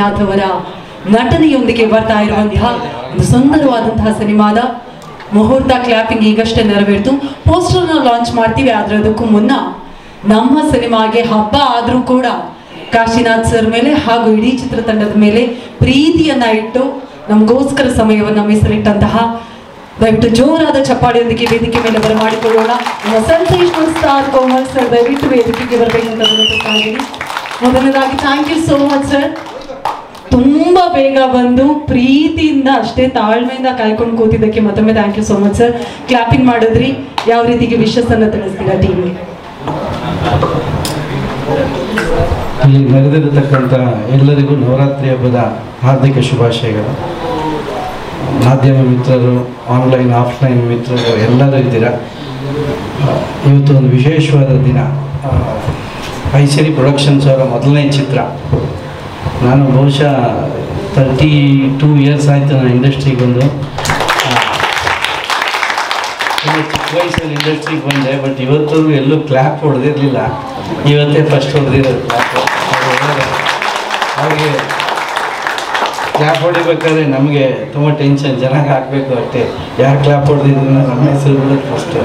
ಅವರ ನಟನೆಯೊಂದಿಗೆ ಬರ್ತಾ ಇರುವಂತಹ ಒಂದು ಸುಂದರವಾದಂತಹ ಸಿನಿಮಾದ ಮುಹೂರ್ತ ಕ್ಲಾಪಿಂಗ್ ಈಗಷ್ಟೇ ನೆರವೇರಿತು ಪೋಸ್ಟರ್ನ ಲಾಂಚ್ ಮಾಡ್ತೀವಿ ಆದ್ರೆ ಅದಕ್ಕೂ ಮುನ್ನ ನಮ್ಮ ಸಿನಿಮಾಗೆ ಹಬ್ಬ ಆದ್ರೂ ಕೂಡ ಕಾಶಿನಾಥ್ ಸರ್ ಮೇಲೆ ಹಾಗೂ ಇಡೀ ಚಿತ್ರತಂಡದ ಮೇಲೆ ಪ್ರೀತಿಯನ್ನ ಇಟ್ಟು ನಮಗೋಸ್ಕರ ಸಮಯವನ್ನ ಮೀಸಲಿಟ್ಟಂತಹ ದಯವಿಟ್ಟು ಜೋರಾದ ಚಪ್ಪಾಳೆಯೊಂದಿಗೆ ವೇದಿಕೆ ಮೇಲೆ ಬರಮಾಡಿಕೊಳ್ಳೋಣ ನಮ್ಮ ಸೆನ್ಸೇಷನಲ್ ಸ್ಟಾರ್ ಕೋಮಲ್ ಸರ್ ದಯವಿಟ್ಟು ವೇದಿಕೆಗೆ ಬರಬೇಕು ಅಂತ ವಿನಂತಿಸ್ತಾ ಇದ್ದೀನಿ ಮೊದಲನೇದಾಗಿ thank you so much sir ತುಂಬಾ ಬೇಗ ಬಂದು ಪ್ರೀತಿಯಿಂದ ಅಷ್ಟೇ ತಾಳ್ಮೆಯಿಂದ ಕಾಯ್ಕೊಂಡು ಕೂತಿದ್ದಕ್ಕೆ ಮತ್ತೊಮ್ಮೆ thank you so much sir clapping ಮಾಡಿದ್ರಿ ಯಾವ ರೀತಿಗೆ ವಿಶಸ್ ಅನ್ನ ತಿಳಿಸ್ತೀರಾ ಟೀಮ್ಗೆ ಇಲ್ಲಿ ನೆರೆದಿರತಕ್ಕಂಥ ಎಲ್ಲರಿಗೂ ನವರಾತ್ರಿ ಹಬ್ಬದ ಹಾರ್ದಿಕ ಶುಭಾಶಯಗಳು ಮಾಧ್ಯಮ ಮಿತ್ರರು ಆನ್ಲೈನ್ ಆಫ್ಲೈನ್ ಮಿತ್ರರು ಎಲ್ಲರೂ ಇದ್ದೀರಾ ಆ, ಇವತ್ತು ಒಂದು ವಿಶೇಷವಾದ ದಿನ ಆ, ಐಸಿರಿ ಪ್ರೊಡಕ್ಷನ್ಸ್ ಅವರ ಮೊದಲನೇ ಚಿತ್ರ ನಾನು ಬಹುಶಃ ತರ್ಟಿ ಟೂ ಇಯರ್ಸ್ ಆಯಿತು ನಾನು ಇಂಡಸ್ಟ್ರಿಗೆ ಬಂದು ಆ, ತುಂಬ ಚಿಕ್ಕ ವಯಸ್ಸಲ್ಲಿ ಇಂಡಸ್ಟ್ರಿಗೆ ಬಂದೆ ಬಟ್ ಇವತ್ತು ಎಲ್ಲೂ ಕ್ಲ್ಯಾಪ್ ಹೊಡೆದಿರಲಿಲ್ಲ ಇವತ್ತೇ ಫಸ್ಟ್ ಹೊಡೆದಿರೋದು ಕ್ಲ್ಯಾಪ್ ಅವ್ರಿಗೆ ಕ್ಲ್ಯಾಪ್ ಹೊಡಿಬೇಕಾದ್ರೆ ನಮಗೆ ತುಂಬ ಟೆನ್ಷನ್ ಚೆನ್ನಾಗಿ ಹಾಕಬೇಕು ಅಷ್ಟೇ ಯಾರು ಕ್ಲ್ಯಾಪ್ ಹೊಡೆದಿದ್ರು ನಮ್ಮ ಹೆಸರು ಬಿಡೋದು ಫಸ್ಟ್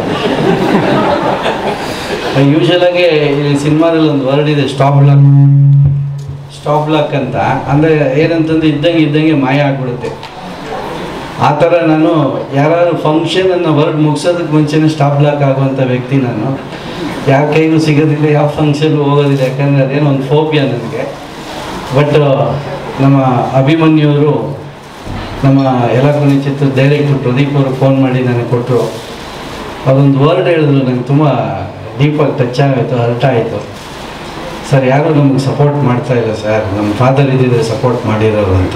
ಯೂಶಲಾಗಿ ಈ ಸಿನಿಮಾದಲ್ಲಿ ಒಂದು ವರ್ಡ್ ಇದೆ ಸ್ಟಾಪ್ ಲಾಕ್ ಸ್ಟಾಪ್ ಲಾಕ್ ಅಂತ ಅಂದರೆ ಏನಂತಂದ್ರೆ ಇದ್ದಂಗೆ ಇದ್ದಂಗೆ ಮಾಯ ಆಗ್ಬಿಡುತ್ತೆ ಆ ಥರ ನಾನು ಯಾರು ಫಂಕ್ಷನ್ ಅನ್ನು ವರ್ಡ್ ಮುಗಿಸೋದಕ್ಕೆ ಮುಂಚೆನೇ ಸ್ಟಾಪ್ ಲಾಕ್ ಆಗುವಂಥ ವ್ಯಕ್ತಿ ನಾನು ಯಾರ ಕೈಗೂ ಸಿಗೋದಿಲ್ಲ ಯಾವ ಫಂಕ್ಷನ್ಗೂ ಹೋಗೋದಿಲ್ಲ ಯಾಕಂದರೆ ಅದೇನೋ ಒಂದು ಫೋಬಿಯಾ ನನಗೆ ಬಟ್ ನಮ್ಮ ಅಭಿಮನ್ಯುವರು ನಮ್ಮ ಯಲಕುಣಿ ಚಿತ್ರದ ಡೈರೆಕ್ಟ್ರು ಪ್ರದೀಪ್ ಅವರು ಫೋನ್ ಮಾಡಿ ನನಗೆ ಕೊಟ್ಟರು ಅದೊಂದು ವರ್ಡ್ ಹೇಳಿದ್ರು ನನಗೆ ತುಂಬ ಡೀಪಾಗಿ ಟಚ್ ಆಗೋಯ್ತು ಹರ್ಟ್ ಆಯಿತು ಸರ್ ಯಾರೂ ನಮಗೆ ಸಪೋರ್ಟ್ ಮಾಡ್ತಾ ಇಲ್ಲ ಸರ್ ನಮ್ಮ ಫಾದರ್ ಇದ್ದಿದ್ರೆ ಸಪೋರ್ಟ್ ಮಾಡಿರೋರು ಅಂತ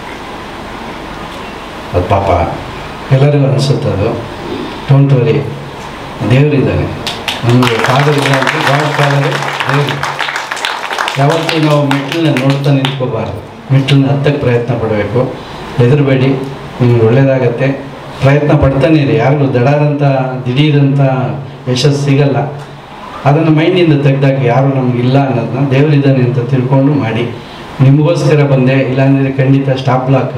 ಅದು ಪಾಪ ಎಲ್ಲರಿಗೂ ಅನಿಸುತ್ತೆ ಅದು ಡೋಂಟ್ ವರಿ ದೇವರಿದ್ದಾನೆ ನಮಗೆ ಫಾದರ್ ಇಲ್ಲ ಅಂತ ಗಾಡ್ ಫಾದರ್ ದೇವರು ಯಾವತ್ತೂ ನಾವು ಮೆಟ್ಟಲನ್ನ ನೋಡ್ತಾ ನಿಂತ್ಕೋಬಾರ್ದು ಮೆಟ್ಟಲನ್ನ ಹತ್ತಕ್ಕೆ ಪ್ರಯತ್ನ ಪಡಬೇಕು ಹೆದರಬೇಡಿ ನಿಮ್ಗೆ ಒಳ್ಳೇದಾಗತ್ತೆ ಪ್ರಯತ್ನ ಪಡ್ತಾನೆ ಇರಿ ಯಾರಿಗೂ ದಡಾರಂಥ ದಿಢೀರಂಥ ಯಶಸ್ಸು ಸಿಗಲ್ಲ ಅದನ್ನು ಮೈಂಡಿಂದ ತೆಗೆದಾಗ ಯಾರು ನಮಗಿಲ್ಲ ಅನ್ನೋದನ್ನ ದೇವರಿದ್ದಾನೆ ಅಂತ ತಿಳ್ಕೊಂಡು ಮಾಡಿ ನಿಮಗೋಸ್ಕರ ಬಂದೆ ಇಲ್ಲಾಂದರೆ ಖಂಡಿತ ಸ್ಟಾಪ್ ಲಾಕ್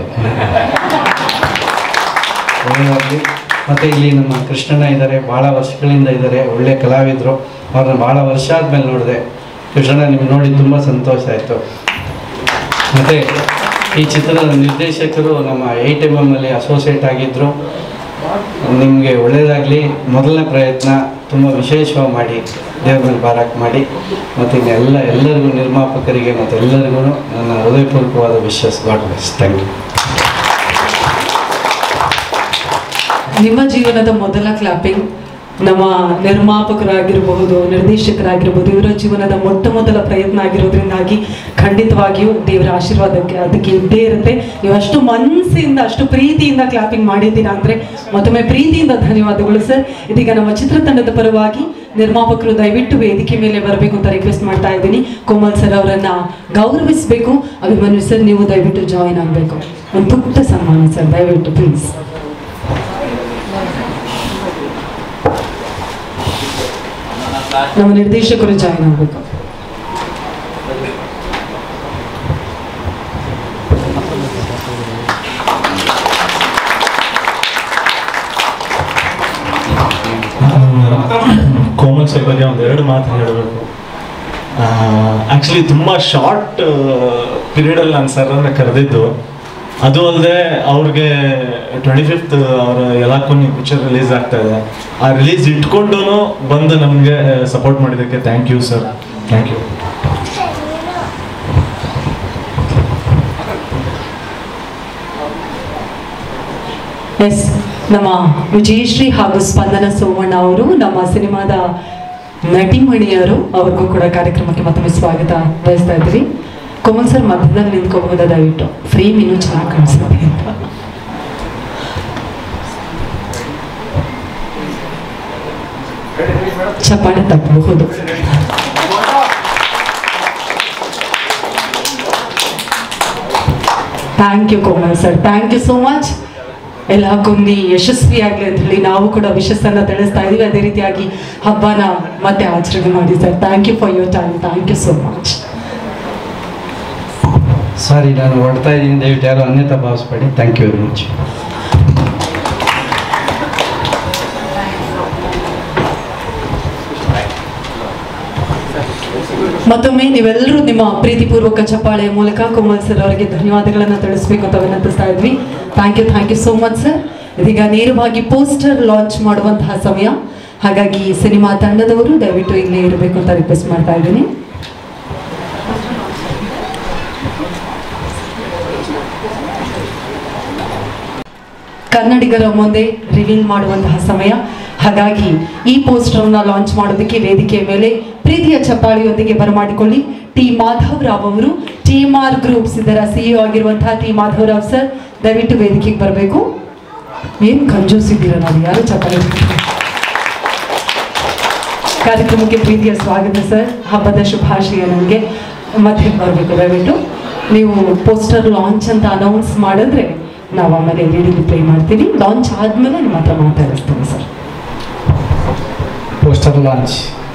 ಒಳ್ಳೆಯದಾಗಲಿ ಮತ್ತು ಇಲ್ಲಿ ನಮ್ಮ ಕೃಷ್ಣಣ್ಣ ಇದ್ದಾರೆ ಭಾಳ ವರ್ಷಗಳಿಂದ ಇದ್ದಾರೆ ಒಳ್ಳೆ ಕಲಾವಿದರು ಅವ್ರನ್ನ ಭಾಳ ವರ್ಷ ಆದಮೇಲೆ ನೋಡಿದೆ ಕೃಷ್ಣಣ್ಣ ನಿಮ್ಗೆ ನೋಡಿ ತುಂಬ ಸಂತೋಷ ಆಯಿತು ಮತ್ತು ಈ ಚಿತ್ರದ ನಿರ್ದೇಶಕರು ನಮ್ಮ ಏಟ್ ಎಮ್ ಎಮ್ಮಲ್ಲಿ ಅಸೋಸಿಯೇಟ್ ಆಗಿದ್ದರು ನಿಮಗೆ ಒಳ್ಳೆಯದಾಗಲಿ ಮೊದಲನೇ ಪ್ರಯತ್ನ ತುಂಬ ವಿಶೇಷವಾಗಿ ಮಾಡಿ ದೇವ್ರ ಮೇಲೆ ಬಾರಾಕ್ ಮಾಡಿ ಮತ್ತು ಇನ್ನೆಲ್ಲ ಎಲ್ಲರಿಗೂ ನಿರ್ಮಾಪಕರಿಗೆ ಮತ್ತು ಎಲ್ಲರಿಗೂ ನನ್ನ ಹೃದಯಪೂರ್ವಕವಾದ ವಿಶ್ವಾಸ ಗಾಡ್ ಬ್ಲೆಸ್ ಥ್ಯಾಂಕ್ ಯು ನಿಮ್ಮ ಜೀವನದ ಮೊದಲ ಕ್ಲಾಪಿಂಗ್ ನಮ್ಮ ನಿರ್ಮಾಪಕರಾಗಿರಬಹುದು ನಿರ್ದೇಶಕರಾಗಿರ್ಬೋದು ಇವರ ಜೀವನದ ಮೊಟ್ಟ ಮೊದಲ ಪ್ರಯತ್ನ ಆಗಿರೋದ್ರಿಂದಾಗಿ ಖಂಡಿತವಾಗಿಯೂ ದೇವರ ಆಶೀರ್ವಾದಕ್ಕೆ ಅದಕ್ಕೆ ಇದ್ದೇ ಇರುತ್ತೆ ನೀವು ಅಷ್ಟು ಮನಸ್ಸಿಂದ ಅಷ್ಟು ಪ್ರೀತಿಯಿಂದ ಕ್ಲಾಪಿಂಗ್ ಮಾಡಿದ್ದೀರಾ ಅಂದರೆ ಮತ್ತೊಮ್ಮೆ ಪ್ರೀತಿಯಿಂದ ಧನ್ಯವಾದಗಳು ಸರ್ ಇದೀಗ ನಮ್ಮ ಚಿತ್ರತಂಡದ ಪರವಾಗಿ ನಿರ್ಮಾಪಕರು ದಯವಿಟ್ಟು ವೇದಿಕೆ ಮೇಲೆ ಬರಬೇಕು ಅಂತ ರಿಕ್ವೆಸ್ಟ್ ಮಾಡ್ತಾ ಇದ್ದೀನಿ ಕೋಮಲ್ ಸರ್ ಅವರನ್ನ ಗೌರವಿಸಬೇಕು ಅಭಿಮನ್ಯು ಸರ್ ನೀವು ದಯವಿಟ್ಟು ಜಾಯಿನ್ ಆಗಬೇಕು ಒಂದು ಪುಟ್ಟ ಸನ್ಮಾನ ಸರ್ ದಯವಿಟ್ಟು ಪ್ಲೀಸ್ ನಮ್ಮ ನಿರ್ದೇಶಕರು ಜಾಯಿನ್ ಆಗಬೇಕು ಕೋಮಲ್ ಸರ್ ಬಗ್ಗೆ ಒಂದು ಎರಡು ಮಾತು ಹೇಳಬೇಕು ಆ್ಯಕ್ಚುಲಿ ತುಂಬ ಶಾರ್ಟ್ ಪೀರಿಯಡಲ್ಲಿ ನಾನು ಸರ್ರನ್ನ ಕರೆದಿದ್ದು ಅದು ಅಲ್ಲದೆ ಅವ್ರಿಗೆ ಟ್ವೆಂಟಿ ಫಿಫ್ತ್ ಅವರ ಯಲಾಕೊನಿ ಪಿಕ್ಚರ್ ರಿಲೀಸ್ ಆಗ್ತಾ ಇದೆ ಆ ರಿಲೀಸ್ ಇಟ್ಕೊಂಡು ಬಂದು ನಮಗೆ ಸಪೋರ್ಟ್ ಮಾಡಿದ್ದಕ್ಕೆ thank you sir thank you ಎಸ್ ನಮ್ಮ ವಿಜಯಶ್ರೀ ಹಾಗೂ ಸ್ಪಂದನ ಸೋಮಣ್ಣ ಅವರು ನಮ್ಮ ಸಿನಿಮಾದ ನಟಿಮಣಿಯರು ಅವ್ರಿಗೂ ಕೂಡ ಕಾರ್ಯಕ್ರಮಕ್ಕೆ ಮತ್ತೊಮ್ಮೆ ಸ್ವಾಗತ ಬಯಸ್ತಾ ಇದ್ದೀವಿ ಕೋಮಲ್ ಸರ್ ಮಧ್ಯದಲ್ಲಿ ನಿಂತ್ಕೋಬಹುದಾ ದಯವಿಟ್ಟು ಫ್ರೇಮ್ ಇನ್ನೂ ಚೆನ್ನಾಗಿ ಕಾಣಿಸುತ್ತೆ ಅಂತ ಚಪ್ಪಾಳೆ ತಪ್ಪಬಹುದು thank you Komal sir thank you so much ಎಲ್ಲ ಕುಂದಿ ಯಶಸ್ವಿಯಾಗಲಿ ಅಂತ ಹೇಳಿ ನಾವು ಕೂಡ ವಿಶಸ್ಸನ್ನ ತಿಳಿಸ್ತಾ ಇದೀವಿ ಅದೇ ರೀತಿಯಾಗಿ ಹಬ್ಬನ ಮತ್ತೆ ಆಚರಣೆ ಮಾಡಿ sir thank you for your time thank you so much sorry ನಾನು ಹೊಡ್ತಾ ಇದ್ದೀನಿ ದಯವಿಟ್ಟು ಯಾರು ಅನ್ಯತಾ ಭಾವಿಸ್ಬೇಡಿ ಥ್ಯಾಂಕ್ ಯು ವೆರಿ ಮಚ್ ಮತ್ತೊಮ್ಮೆ ನೀವೆಲ್ಲರೂ ನಿಮ್ಮ ಪ್ರೀತಿಪೂರ್ವಕ ಚಪ್ಪಾಳೆಯ ಮೂಲಕ ಕೋಮಲ್ ಸರ್ ಅವರಿಗೆ ಧನ್ಯವಾದಗಳನ್ನು ತಿಳಿಸ್ಬೇಕು ಅಂತ ವಿನಂತಿಸ್ತಾ ಇದ್ವಿ thank you thank you so much sir ಇದೀಗ ನೇರವಾಗಿ ಪೋಸ್ಟರ್ ಲಾಂಚ್ ಮಾಡುವಂತಹ ಸಮಯ ಹಾಗಾಗಿ ಸಿನಿಮಾ ತಂಡದವರು ದಯವಿಟ್ಟು ಇಲ್ಲೇ ಇರಬೇಕು ಅಂತ ರಿಕ್ವೆಸ್ಟ್ ಮಾಡ್ತಾ ಇದ್ದೀನಿ ಕನ್ನಡಿಗರ ಮುಂದೆ ರಿವೀಲ್ ಮಾಡುವಂತಹ ಸಮಯ ಹಾಗಾಗಿ ಈ ಪೋಸ್ಟರ್ನ ಲಾಂಚ್ ಮಾಡೋದಕ್ಕೆ ವೇದಿಕೆಯ ಮೇಲೆ ಪ್ರೀತಿಯ ಚಪ್ಪಾಳಿಯೊಂದಿಗೆ ಬರಮಾಡಿಕೊಳ್ಳಿ ಟಿ ಮಾಧವ್ ರಾವ್ ಅವರು ಟಿ ಎಂ ಆರ್ ಗ್ರೂಪ್ಸ್ ಇದರ ಸಿಇಒ ಆಗಿರುವಂತಹ ಟಿ ಮಾಧವ್ ರಾವ್ ಸರ್ ದಯವಿಟ್ಟು ವೇದಿಕೆಗೆ ಬರಬೇಕು ಏನು ಕಂಜೂಸಿದ್ದೀರ ನಾವು ಯಾರು ಚಪ್ಪಾಳಿ ಹೊಡಿತೀರ? ಕಾರ್ಯಕ್ರಮಕ್ಕೆ ಪ್ರೀತಿಯ ಸ್ವಾಗತ ಸರ್ ಹಬ್ಬದ ಶುಭಾಶಯ ನನಗೆ ಮಧ್ಯೆ ಬರಬೇಕು ದಯವಿಟ್ಟು ನೀವು ಪೋಸ್ಟರ್ ಲಾಂಚ್ ಅಂತ ಅನೌನ್ಸ್ ಮಾಡಿದ್ರೆ ನಾವು ಆಮೇಲೆ ಎಲ್ ಇ ಪ್ಲೇ ಮಾಡ್ತೀವಿ ಲಾಂಚ್ ಆದಮೇಲೆ ನಿಮ್ಮ ಹತ್ರ ಮಾತಾಡಿಸ್ತೀನಿ sir poster launch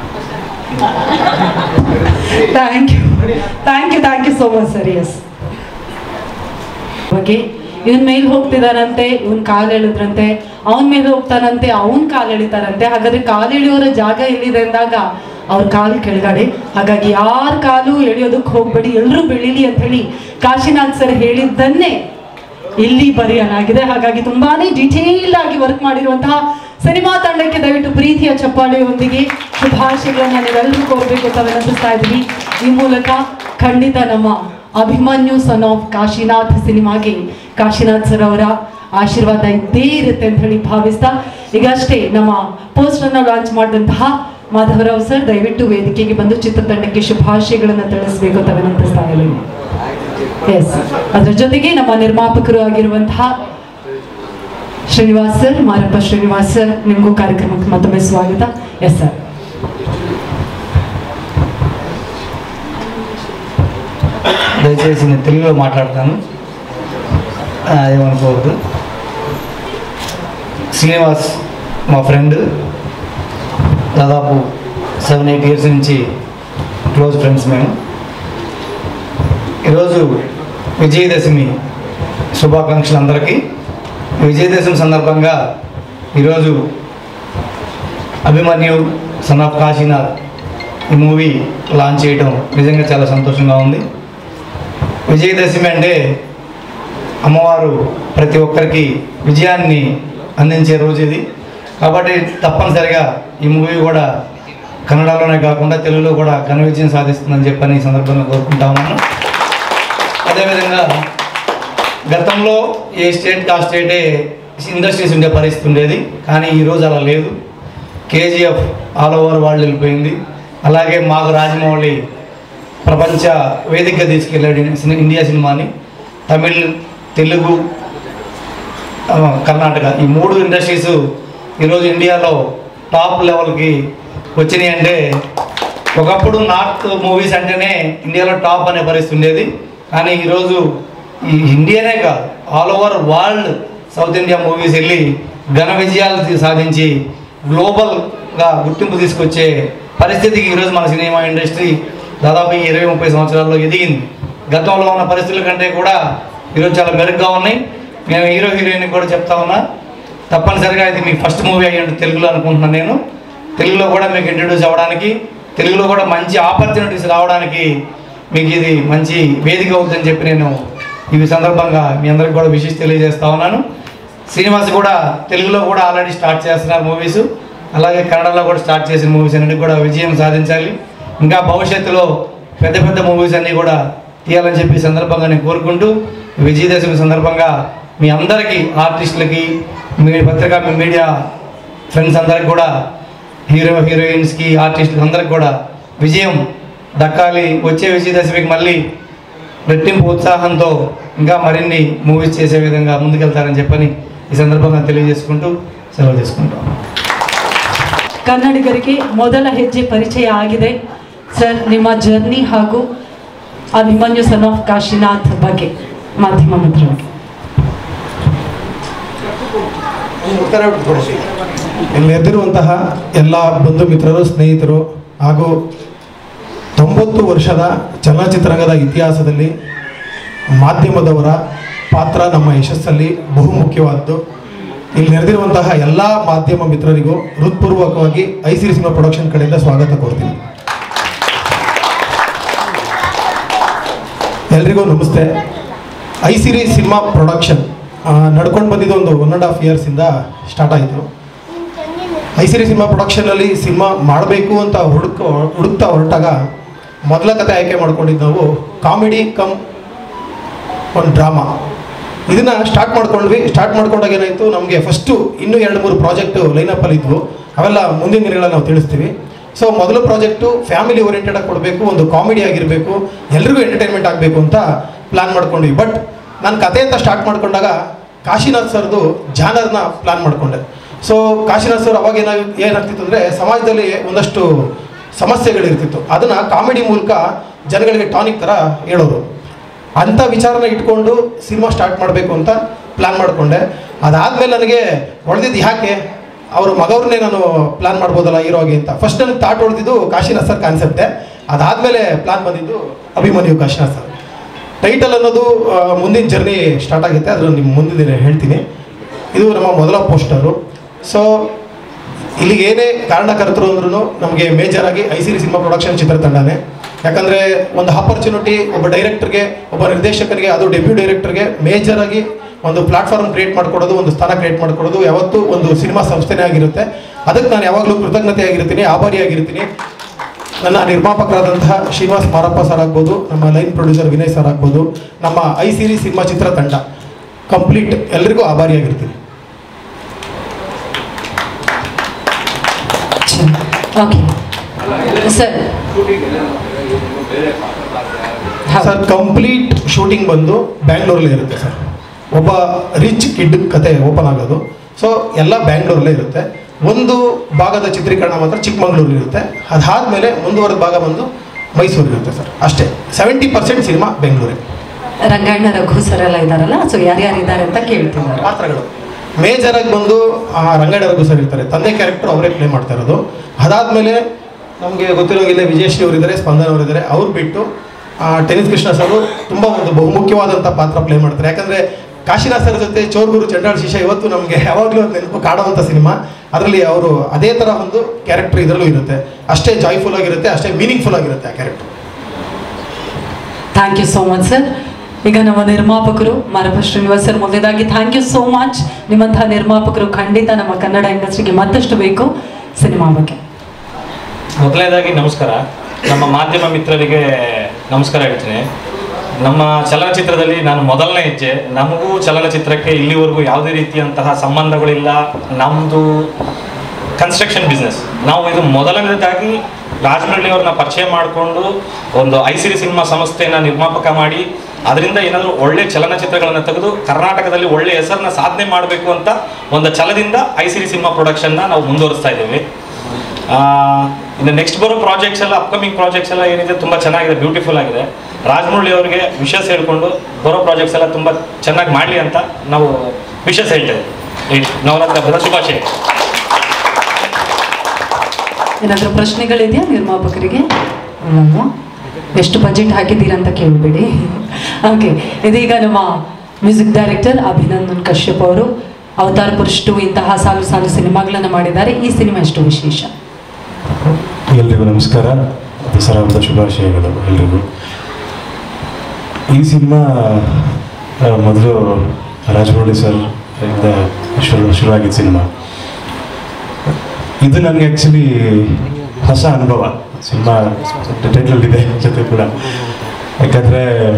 thank you thank you thank you so much sir ಎಸ್ ಬಗ್ಗೆ ಇವನ್ ಮೇಲೆ ಹೋಗ್ತಿದಾರಂತೆ ಇವನ್ ಕಾಲು ಎಳೆದ್ರಂತೆ ಅವನ್ ಮೇಲೆ ಹೋಗ್ತಾನಂತೆ ಅವನ್ ಕಾಲು ಎಳಿತಾರಂತೆ ಹಾಗಾದ್ರೆ ಕಾಲು ಎಳೆಯೋರ ಜಾಗ ಎಲ್ಲಿದೆ ಅಂದಾಗ ಅವ್ರ ಕಾಲು ಕೆಳಗಡೆ ಹಾಗಾಗಿ ಯಾರ ಕಾಲು ಎಳೆಯೋದಕ್ಕೆ ಹೋಗ್ಬೇಡಿ ಎಲ್ಲರೂ ಬೆಳೀಲಿ ಅಂತ ಹೇಳಿ ಕಾಶಿನಾಥ್ ಸರ್ ಹೇಳಿದ್ದನ್ನೇ ಇಲ್ಲಿ ಬರೆಯಲಾಗಿದೆ ಹಾಗಾಗಿ ತುಂಬಾನೇ ಡಿಟೇಲ್ ಆಗಿ ವರ್ಕ್ ಮಾಡಿರುವಂತಹ ಸಿನಿಮಾ ತಂಡಕ್ಕೆ ದಯವಿಟ್ಟು ಪ್ರೀತಿಯ ಚಪ್ಪಾಳೆಯೊಂದಿಗೆ ಶುಭಾಶಯಗಳನ್ನ ನೀವೆಲ್ಲರೂ ಕೋರಬೇಕು ಅಂತ ವಿನಂತಿಸ್ತಾ ಇದ್ದೀವಿ ಈ ಮೂಲಕ ಖಂಡಿತ ನಮ್ಮ ಅಭಿಮನ್ಯು ಸನ್ ಆಫ್ ಕಾಶಿನಾಥ್ ಸಿನಿಮಾಗೆ ಕಾಶಿನಾಥ್ ಸರ್ ಅವರ ಆಶೀರ್ವಾದ ಇದ್ದೇ ಇರುತ್ತೆ ಅಂತ ಹೇಳಿ ಭಾವಿಸ್ತಾ ಈಗಷ್ಟೇ ನಮ್ಮ ಪೋಸ್ಟರ್ನ ಲಾಂಚ್ ಮಾಡಿದಂತಹ ಮಾಧವರಾವ್ ಸರ್ ದಯವಿಟ್ಟು ವೇದಿಕೆಗೆ ಬಂದು ಚಿತ್ರತಂಡಕ್ಕೆ ಶುಭಾಶಯಗಳನ್ನು ತಿಳಿಸಬೇಕು ಅಂತ ವಿನಂತಿಸ್ತಾ ಇದ್ದೀನಿ ಎಸ್ ಅದರ ಜೊತೆಗೆ ನಮ್ಮ ನಿರ್ಮಾಪಕರು ಆಗಿರುವಂತಹ ಶ್ರೀನಿವಾಸ್ ಸರ್ ಮಾರಪ್ಪ ಶ್ರೀನಿವಾಸ್ ಸರ್ ನಿಮಗೂ ಕಾರ್ಯಕ್ರಮಕ್ಕೆ ಮತ್ತೊಮ್ಮೆ ಸ್ವಾಗತ ಎಸ್ ಸರ್ దయచేసి నేను తెలుగులో మాట్లాడతాను ఆ, ఏమనుకోవద్దు శ్రీనివాస్ మా ఫ్రెండ్ దాదాపు సెవెన్ ఎయిట్ ఇయర్స్ నుంచి క్లోజ్ ఫ్రెండ్స్ మేము ఈరోజు విజయదశమి శుభాకాంక్షలు అందరికీ విజయదశమి సందర్భంగా ఈరోజు అభిమన్యు సన్ ఆఫ్ కాశీనాథ్ ఈ మూవీ లాంచ్ చేయడం నిజంగా చాలా సంతోషంగా ఉంది విజయదశమి అంటే అమ్మవారు ప్రతి ఒక్కరికి విజయాన్ని అందించే రోజు ఇది కాబట్టి తప్పనిసరిగా ఈ మూవీ కూడా కన్నడలోనే కాకుండా తెలుగులో కూడా ఘన విజయం సాధిస్తుందని చెప్పని ఈ సందర్భంగా కోరుకుంటా ఉన్నాను అదేవిధంగా గతంలో ఏ స్టేట్ ఆ స్టేటే ఇండస్ట్రీస్ ఉండే పరిస్థితి ఉండేది కానీ ఈరోజు అలా లేదు కేజీఎఫ్ ఆల్ ఓవర్ వరల్డ్ వెళ్ళిపోయింది అలాగే మాకు రాజమౌళి ప్రపంచ వేదికగా తీసుకెళ్ళాడు సిని- ఇండియా సినిమాని తమిళ్ తెలుగు ఆ, కర్ణాటక ఈ మూడు ఇండస్ట్రీస్ ఈరోజు ఇండియాలో టాప్ లెవెల్కి వచ్చినాయి అంటే ఒకప్పుడు నార్త్ మూవీస్ అంటేనే ఇండియాలో టాప్ అనే పరిస్థితి ఉండేది కానీ ఈరోజు ఈ ఇండియానే కాదు all over world south India movies వెళ్ళి ఘన విజయాలు తీ- సాధించి గ్లోబల్గా గుర్తింపు తీసుకొచ్చే పరిస్థితికి ఈరోజు మన సినిమా ఇండస్ట్రీ దాదాపు ఈ ఇరవై ముప్పై సంవత్సరాల్లో ఎదిగింది గతంలో ఉన్న పరిస్థితుల కంటే కూడా ఈరోజు చాలా మెరుగ్గా ఉన్నాయి నేను హీరో హీరోయిన్ కూడా చెప్తా ఉన్నా తప్పనిసరిగా ఇది మీ ఫస్ట్ మూవీ అయ్యండి తెలుగులో అనుకుంటున్నాను నేను తెలుగులో కూడా మీకు ఇంట్రడ్యూస్ అవ్వడానికి తెలుగులో కూడా మంచి ఆపర్చునిటీస్ రావడానికి మీకు ఇది మంచి వేదిక అవుతుందని చెప్పి నేను ఈ సందర్భంగా మీ అందరికి కూడా విషయం తెలియజేస్తా ఉన్నాను శ్రీనివాస్ కూడా తెలుగులో కూడా ఆల్రెడీ స్టార్ట్ చేస్తున్నారు మూవీస్ అలాగే కన్నడలో కూడా స్టార్ట్ చేసిన మూవీస్ అన్నిటి కూడా విజయం సాధించాలి ఇంకా భవిష్యత్తులో పెద్ద పెద్ద మూవీస్ అన్నీ కూడా తీయాలని చెప్పి ఈ సందర్భంగా నేను కోరుకుంటూ విజయదశమి సందర్భంగా మీ అందరికీ ఆర్టిస్టులకి మీ పత్రికా మీ మీడియా ఫ్రెండ్స్ అందరికి కూడా హీరో హీరోయిన్స్కి ఆర్టిస్టులకి అందరికి కూడా విజయం దక్కాలి వచ్చే విజయదశమికి మళ్ళీ రెట్టింపు ఉత్సాహంతో ఇంకా మరిన్ని మూవీస్ చేసే విధంగా ముందుకెళ్తారని చెప్పని ఈ సందర్భంగా తెలియజేసుకుంటూ సెలవు తీసుకుంటాం ಕನ್ನಡಿಗರಿಗೆ ಮೊದಲ ಹೆಜ್ಜೆ ಪರಿಚಯ ಆಗಿದೆ ಸರ್ ನಿಮ್ಮ ಜರ್ನಿ ಹಾಗೂ ಅಭಿಮನ್ಯು ಸನ್ ಆಫ್ ಕಾಶಿನಾಥ್ ಬಗ್ಗೆ ಮಾಧ್ಯಮ ಮಿತ್ರರಿಗೆ ಇಲ್ಲಿದ್ದಿರುವಂತಹ ಎಲ್ಲ ಬಂಧು ಮಿತ್ರರು ಸ್ನೇಹಿತರು ಹಾಗೂ ತೊಂಬತ್ತು ವರ್ಷದ ಚಲನಚಿತ್ರರಂಗದ ಇತಿಹಾಸದಲ್ಲಿ ಮಾಧ್ಯಮದವರ ಪಾತ್ರ ನಮ್ಮ ಯಶಸ್ಸಲ್ಲಿ ಬಹುಮುಖ್ಯವಾದ್ದು ಇಲ್ಲಿ ನೆರೆದಿರುವಂತಹ ಎಲ್ಲ ಮಾಧ್ಯಮ ಮಿತ್ರರಿಗೂ ಹೃತ್ಪೂರ್ವಕವಾಗಿ ಐಸಿರಿ ಸಿನಿಮಾ ಪ್ರೊಡಕ್ಷನ್ ಕಡೆಯಿಂದ ಸ್ವಾಗತ ಕೋರ್ತೀನಿ ಎಲ್ರಿಗೂ ನಮಸ್ತೆ ಐಸಿರಿ ಸಿನಿಮಾ ಪ್ರೊಡಕ್ಷನ್ ನಡ್ಕೊಂಡು ಬಂದಿದ್ದು ಒಂದು ಒನ್ ಆ್ಯಂಡ್ ಹಾಫ್ ಇಯರ್ಸಿಂದ ಸ್ಟಾರ್ಟ್ ಆಯಿತು ಐಸಿರಿ ಸಿನಿಮಾ ಪ್ರೊಡಕ್ಷನಲ್ಲಿ ಸಿನಿಮಾ ಮಾಡಬೇಕು ಅಂತ ಹುಡುಕ ಹುಡುಕ್ತಾ ಹೊರಟಾಗ ಮೊದಲ ಕತೆ ಆಯ್ಕೆ ಮಾಡ್ಕೊಂಡಿದ್ದು ನಾವು ಕಾಮಿಡಿ ಕಮ್ ಒಂದು ಡ್ರಾಮಾ ಇದನ್ನ ಸ್ಟಾರ್ಟ್ ಮಾಡ್ಕೊಂಡ್ವಿ ಸ್ಟಾರ್ಟ್ ಮಾಡ್ಕೊಂಡಾಗ ಏನಾಯಿತು ನಮಗೆ ಫಸ್ಟು ಇನ್ನೂ ಎರಡು ಮೂರು ಪ್ರಾಜೆಕ್ಟ್ ಲೈನಪ್ಪಲ್ಲಿ ಇದ್ವು ಅವೆಲ್ಲ ಮುಂದಿನ ದಿನಗಳಲ್ಲಿ ನಾವು ತಿಳಿಸ್ತೀವಿ ಸೊ ಮೊದಲ ಪ್ರಾಜೆಕ್ಟು ಫ್ಯಾಮಿಲಿ ಓರಿಯೆಂಟೆಡ್ ಆಗಿ ಕೊಡಬೇಕು ಒಂದು ಕಾಮಿಡಿ ಆಗಿರಬೇಕು ಎಲ್ರಿಗೂ ಎಂಟರ್ಟೈನ್ಮೆಂಟ್ ಆಗಬೇಕು ಅಂತ ಪ್ಲ್ಯಾನ್ ಮಾಡ್ಕೊಂಡ್ವಿ ಬಟ್ ನಾನು ಕತೆ ಅಂತ ಸ್ಟಾರ್ಟ್ ಮಾಡ್ಕೊಂಡಾಗ ಕಾಶಿನಾಥ್ ಸರ್ದು ಜಾನರ್ನ ಪ್ಲ್ಯಾನ್ ಮಾಡ್ಕೊಂಡೆ ಸೊ ಕಾಶಿನಾಥ್ ಸರ್ ಅವಾಗ ಏನಾಗ ಏನಾಗ್ತಿತ್ತು ಅಂದರೆ ಸಮಾಜದಲ್ಲಿ ಒಂದಷ್ಟು ಸಮಸ್ಯೆಗಳಿರ್ತಿತ್ತು ಅದನ್ನು ಕಾಮಿಡಿ ಮೂಲಕ ಜನಗಳಿಗೆ ಟಾನಿಕ್ ಥರ ಹೇಳೋರು ಅಂಥ ವಿಚಾರನ ಇಟ್ಕೊಂಡು ಸಿನಿಮಾ ಸ್ಟಾರ್ಟ್ ಮಾಡಬೇಕು ಅಂತ ಪ್ಲ್ಯಾನ್ ಮಾಡಿಕೊಂಡೆ ಅದಾದಮೇಲೆ ನನಗೆ ಹೊಡೆದಿದ್ದು ಯಾಕೆ ಅವ್ರ ಮಗವ್ರನ್ನೇ ನಾನು ಪ್ಲ್ಯಾನ್ ಮಾಡ್ಬೋದಲ್ಲ ಹೀರೋಗೆ ಅಂತ ಫಸ್ಟ್ ನನಗೆ ತಾಟ್ ಹೊಡೆದಿದ್ದು ಕಾಶಿನಾಥ್ ಸರ್ ಕಾನ್ಸೆಪ್ಟೆ ಅದಾದಮೇಲೆ ಪ್ಲ್ಯಾನ್ ಬಂದಿದ್ದು ಅಭಿಮನ್ಯು ಕಾಶಿನಾಥ್ ಸರ್ ಟೈಟಲ್ ಅನ್ನೋದು ಆ, ಮುಂದಿನ ಜರ್ನಿ ಸ್ಟಾರ್ಟ್ ಆಗುತ್ತೆ ಅದನ್ನು ನಿಮ್ಮ ಮುಂದಿನ ದಿನ ಹೇಳ್ತೀನಿ ಇದು ನಮ್ಮ ಮೊದಲ ಪೋಸ್ಟರು ಸೊ ಇಲ್ಲಿಗೆ ಏನೇ ಕಾರಣಕರ್ತರು ಅಂದ್ರೂ ನಮಗೆ ಮೇಜರ್ ಆಗಿ ಐ ಸಿರಿ ಸಿನಿಮಾ ಪ್ರೊಡಕ್ಷನ್ ಚಿತ್ರತಂಡನೇ ಯಾಕಂದರೆ ಒಂದು ಆಪರ್ಚುನಿಟಿ ಒಬ್ಬ ಡೈರೆಕ್ಟರ್ಗೆ ಒಬ್ಬ ನಿರ್ದೇಶಕರಿಗೆ ಅದು ಡೆಬ್ಯೂ ಡೈರೆಕ್ಟರ್ಗೆ ಮೇಜರ್ ಆಗಿ ಒಂದು ಪ್ಲಾಟ್ಫಾರ್ಮ್ ಕ್ರಿಯೇಟ್ ಮಾಡ್ಕೊಡೋದು ಒಂದು ಸ್ಥಾನ ಕ್ರಿಯೇಟ್ ಮಾಡ್ಕೊಡೋದು ಯಾವತ್ತೂ ಒಂದು ಸಿನಿಮಾ ಸಂಸ್ಥೆನೇ ಆಗಿರುತ್ತೆ ಅದಕ್ಕೆ ನಾನು ಯಾವಾಗಲೂ ಕೃತಜ್ಞತೆ ಆಗಿರ್ತೀನಿ ಆಭಾರಿಯಾಗಿರ್ತೀನಿ ನನ್ನ ನಿರ್ಮಾಪಕರಾದಂತಹ ಶ್ರೀನಿವಾಸ್ ಮಾರಪ್ಪ ಸರ್ ಆಗ್ಬೋದು ನಮ್ಮ ಲೈನ್ ಪ್ರೊಡ್ಯೂಸರ್ ವಿನಯ್ ಸರ್ ಆಗ್ಬೋದು ನಮ್ಮ ಐ ಸಿರಿ ಸಿನಿಮಾ ಚಿತ್ರತಂಡ ಕಂಪ್ಲೀಟ್ ಎಲ್ರಿಗೂ ಆಭಾರಿಯಾಗಿರ್ತೀನಿ okay sir sir complete shooting ಬಂದು ಬ್ಯಾಂಗ್ಳೂರಲ್ಲೇ ಇರುತ್ತೆ ಸರ್ ಒಬ್ಬ ರಿಚ್ ಕಿಡ್ ಕತೆ ಓಪನ್ ಆಗೋದು ಸೊ ಎಲ್ಲ ಬ್ಯಾಂಗ್ಳೂರಲ್ಲೇ ಇರುತ್ತೆ ಒಂದು ಭಾಗದ ಚಿತ್ರೀಕರಣ ಮಾತ್ರ ಚಿಕ್ಕಮಂಗ್ಳೂರು ಇರುತ್ತೆ ಅದಾದಮೇಲೆ ಮುಂದುವರೆದ ಭಾಗ ಬಂದು ಮೈಸೂರು ಇರುತ್ತೆ ಸರ್ ಅಷ್ಟೇ ಸೆವೆಂಟಿ ಪರ್ಸೆಂಟ್ ಸಿನಿಮಾ ಬೆಂಗಳೂರೇ ರಂಗಣ್ಣ ರಘು ಸರ್ ಎಲ್ಲ ಇದಾರಲ್ಲ ಸೊ ಯಾರ್ಯಾರು ಇದ್ದಾರೆ ಅಂತ ಕೇಳ್ತಿದ್ದಾರೆ ಪಾತ್ರಗಳು ಮೇಜರ್ ಆಗಿ ಬಂದು ಆ, ರಂಗಣ್ಣ ರಘು ಸರ್ ಇರ್ತಾರೆ ತಂದೆ ಕ್ಯಾರೆಕ್ಟರ್ ಅವರೇ ಪ್ಲೇ ಮಾಡ್ತಾ ಇರೋದು ಅದಾದಮೇಲೆ ನಮಗೆ ಗೊತ್ತಿರೋಂಗಿಲ್ಲ ವಿಜಯಶ್ರೀ ಅವರಿದ್ದಾರೆ ಸ್ಪಂದನ್ ಅವರಿದ್ದಾರೆ ಅವ್ರು ಬಿಟ್ಟು ಆ, ಟೆನಿಸ್ ಕೃಷ್ಣ ಸರ್ ತುಂಬ ಒಂದು ಬಹುಮುಖ್ಯವಾದಂಥ ಪಾತ್ರ ಪ್ಲೇ ಮಾಡ್ತಾರೆ ಯಾಕಂದರೆ ಕಾಶಿನಾಥ್ ಸರ್ ಜೊತೆ ಚೋರ್ಗುರು ಚಂಡಾಳ್ ಶಿಷ್ಯ ಇವತ್ತು ನಮಗೆ ಯಾವಾಗಲೂ ಒಂದು ನೆನಪು ಕಾಡುವಂಥ ಸಿನಿಮಾ ಅದರಲ್ಲಿ ಅವರು ಅದೇ ಥರ ಒಂದು ಕ್ಯಾರೆಕ್ಟರ್ ಇದರಲ್ಲೂ ಇರುತ್ತೆ ಅಷ್ಟೇ ಜಾಯ್ಫುಲ್ ಆಗಿರುತ್ತೆ ಅಷ್ಟೇ ಮೀನಿಂಗ್ಫುಲ್ ಆಗಿರುತ್ತೆ ಆ character thank you so much sir ಈಗ ನಮ್ಮ ನಿರ್ಮಾಪಕರು ಮಾರಪ್ಪ ಶ್ರೀನಿವಾಸ್ ಸರ್ ಮೊದಲೇದಾಗಿ ಥ್ಯಾಂಕ್ ಯು ಸೋ ಮಚ್ ನಿಮ್ಮಂತಹ ನಿರ್ಮಾಪಕರು ಖಂಡಿತ ನಮ್ಮ ಕನ್ನಡ ಇಂಡಸ್ಟ್ರಿಗೆ ಮತ್ತಷ್ಟು ಬೇಕು ಸಿನಿಮಾ ಬಗ್ಗೆ ಮೊದಲನೇದಾಗಿ ನಮಸ್ಕಾರ ನಮ್ಮ ಮಾಧ್ಯಮ ಮಿತ್ರರಿಗೆ ನಮಸ್ಕಾರ ಹೇಳ್ತೀನಿ ನಮ್ಮ ಚಲನಚಿತ್ರದಲ್ಲಿ ನಾನು ಮೊದಲನೇ ಹೆಜ್ಜೆ ನಮಗೂ ಚಲನಚಿತ್ರಕ್ಕೆ ಇಲ್ಲಿವರೆಗೂ ಯಾವುದೇ ರೀತಿಯಂತಹ ಸಂಬಂಧಗಳಿಲ್ಲ ನಮ್ಮದು ಕನ್ಸ್ಟ್ರಕ್ಷನ್ ಬಿಸ್ನೆಸ್ ನಾವು ಇದು ಮೊದಲನೇದಾಗಿ ರಾಜಮೌಳಿ ಅವ್ರನ್ನ ಪರಿಚಯ ಮಾಡಿಕೊಂಡು ಒಂದು ಐ ಸಿರಿ ಸಿನಿಮಾ ಸಂಸ್ಥೆನ ನಿರ್ಮಾಪಕ ಮಾಡಿ ಅದರಿಂದ ಏನಾದರೂ ಒಳ್ಳೆ ಚಲನಚಿತ್ರಗಳನ್ನು ತೆಗೆದು ಕರ್ನಾಟಕದಲ್ಲಿ ಒಳ್ಳೆ ಹೆಸರನ್ನ ಸಾಧನೆ ಮಾಡಬೇಕು ಅಂತ ಒಂದು ಛಲದಿಂದ ಐ ಸಿರಿ ಸಿನಿಮಾ ಪ್ರೊಡಕ್ಷನ್ನ ನಾವು ಮುಂದುವರಿಸ್ತಾ ಇದ್ದೀವಿ ಆ, ಇನ್ನು ನೆಕ್ಸ್ಟ್ ಬರೋ ಪ್ರಾಜೆಕ್ಟ್ಸ್ ಎಲ್ಲ ಅಪ್ಕಮಿಂಗ್ ಪ್ರಾಜೆಕ್ಟ್ಸ್ ಎಲ್ಲ ಏನಿದೆ ತುಂಬ ಚೆನ್ನಾಗಿದೆ ಬ್ಯೂಟಿಫುಲ್ ಆಗಿದೆ ರಾಜಮೌಳಿ ಅವರಿಗೆ ವಿಶಸ್ ಹೇಳ್ಕೊಂಡು ಬರೋ ಪ್ರಾಜೆಕ್ಟ್ಸ್ ಎಲ್ಲ ತುಂಬ ಚೆನ್ನಾಗಿ ಮಾಡಲಿ ಅಂತ ನಾವು ವಿಶಸ್ ಹೇಳ್ತೇವೆ ಈ ನವರಾತ್ರಿ ಹಬ್ಬದ ಶುಭಾಶಯ ಏನಾದರೂ ಪ್ರಶ್ನೆಗಳಿದೆಯಾ ನಿರ್ಮಾಪಕರಿಗೆ ಇಲ್ಲಲ್ವಾ ಎಷ್ಟು ಬಜೆಟ್ ಹಾಕಿದ್ದೀರಾ ಕೇಳಬೇಡಿ ಓಕೆ ಇದೀಗ ನಮ್ಮ ಮ್ಯೂಸಿಕ್ ಡೈರೆಕ್ಟರ್ ಅಭಿನಂದನ್ ಕಶ್ಯಪ್ ಅವರು ಅವತಾರ್ ಪುರುಷ್ ಟು ಇಂತಹ ಸಾಲು ಸಾಲು ಸಿನಿಮಾಗಳನ್ನು ಮಾಡಿದ್ದಾರೆ ಈ ಸಿನಿಮಾ ಎಷ್ಟು ವಿಶೇಷ ಎಲ್ರಿಗೂ ನಮಸ್ಕಾರ ದಸರಾ ಹಬ್ಬದ ಶುಭಾಶಯಗಳು ಎಲ್ರಿಗೂ ಈ ಸಿನಿಮಾ ಆ, ಮೊದಲು ರಾಜಮೌಳಿ ಸರ್ ಇಂದ ಶುರು ಶುರುವಾಗಿದ್ದ ಸಿನಿಮಾ ಇದು ನನಗೆ ಆ್ಯಕ್ಚುಲಿ ಹೊಸ ಅನುಭವ ಸಿನಿಮಾ ಟೈಟಲ್ ಇದೆ ಜೊತೆ ಕೂಡ ಯಾಕಂದರೆ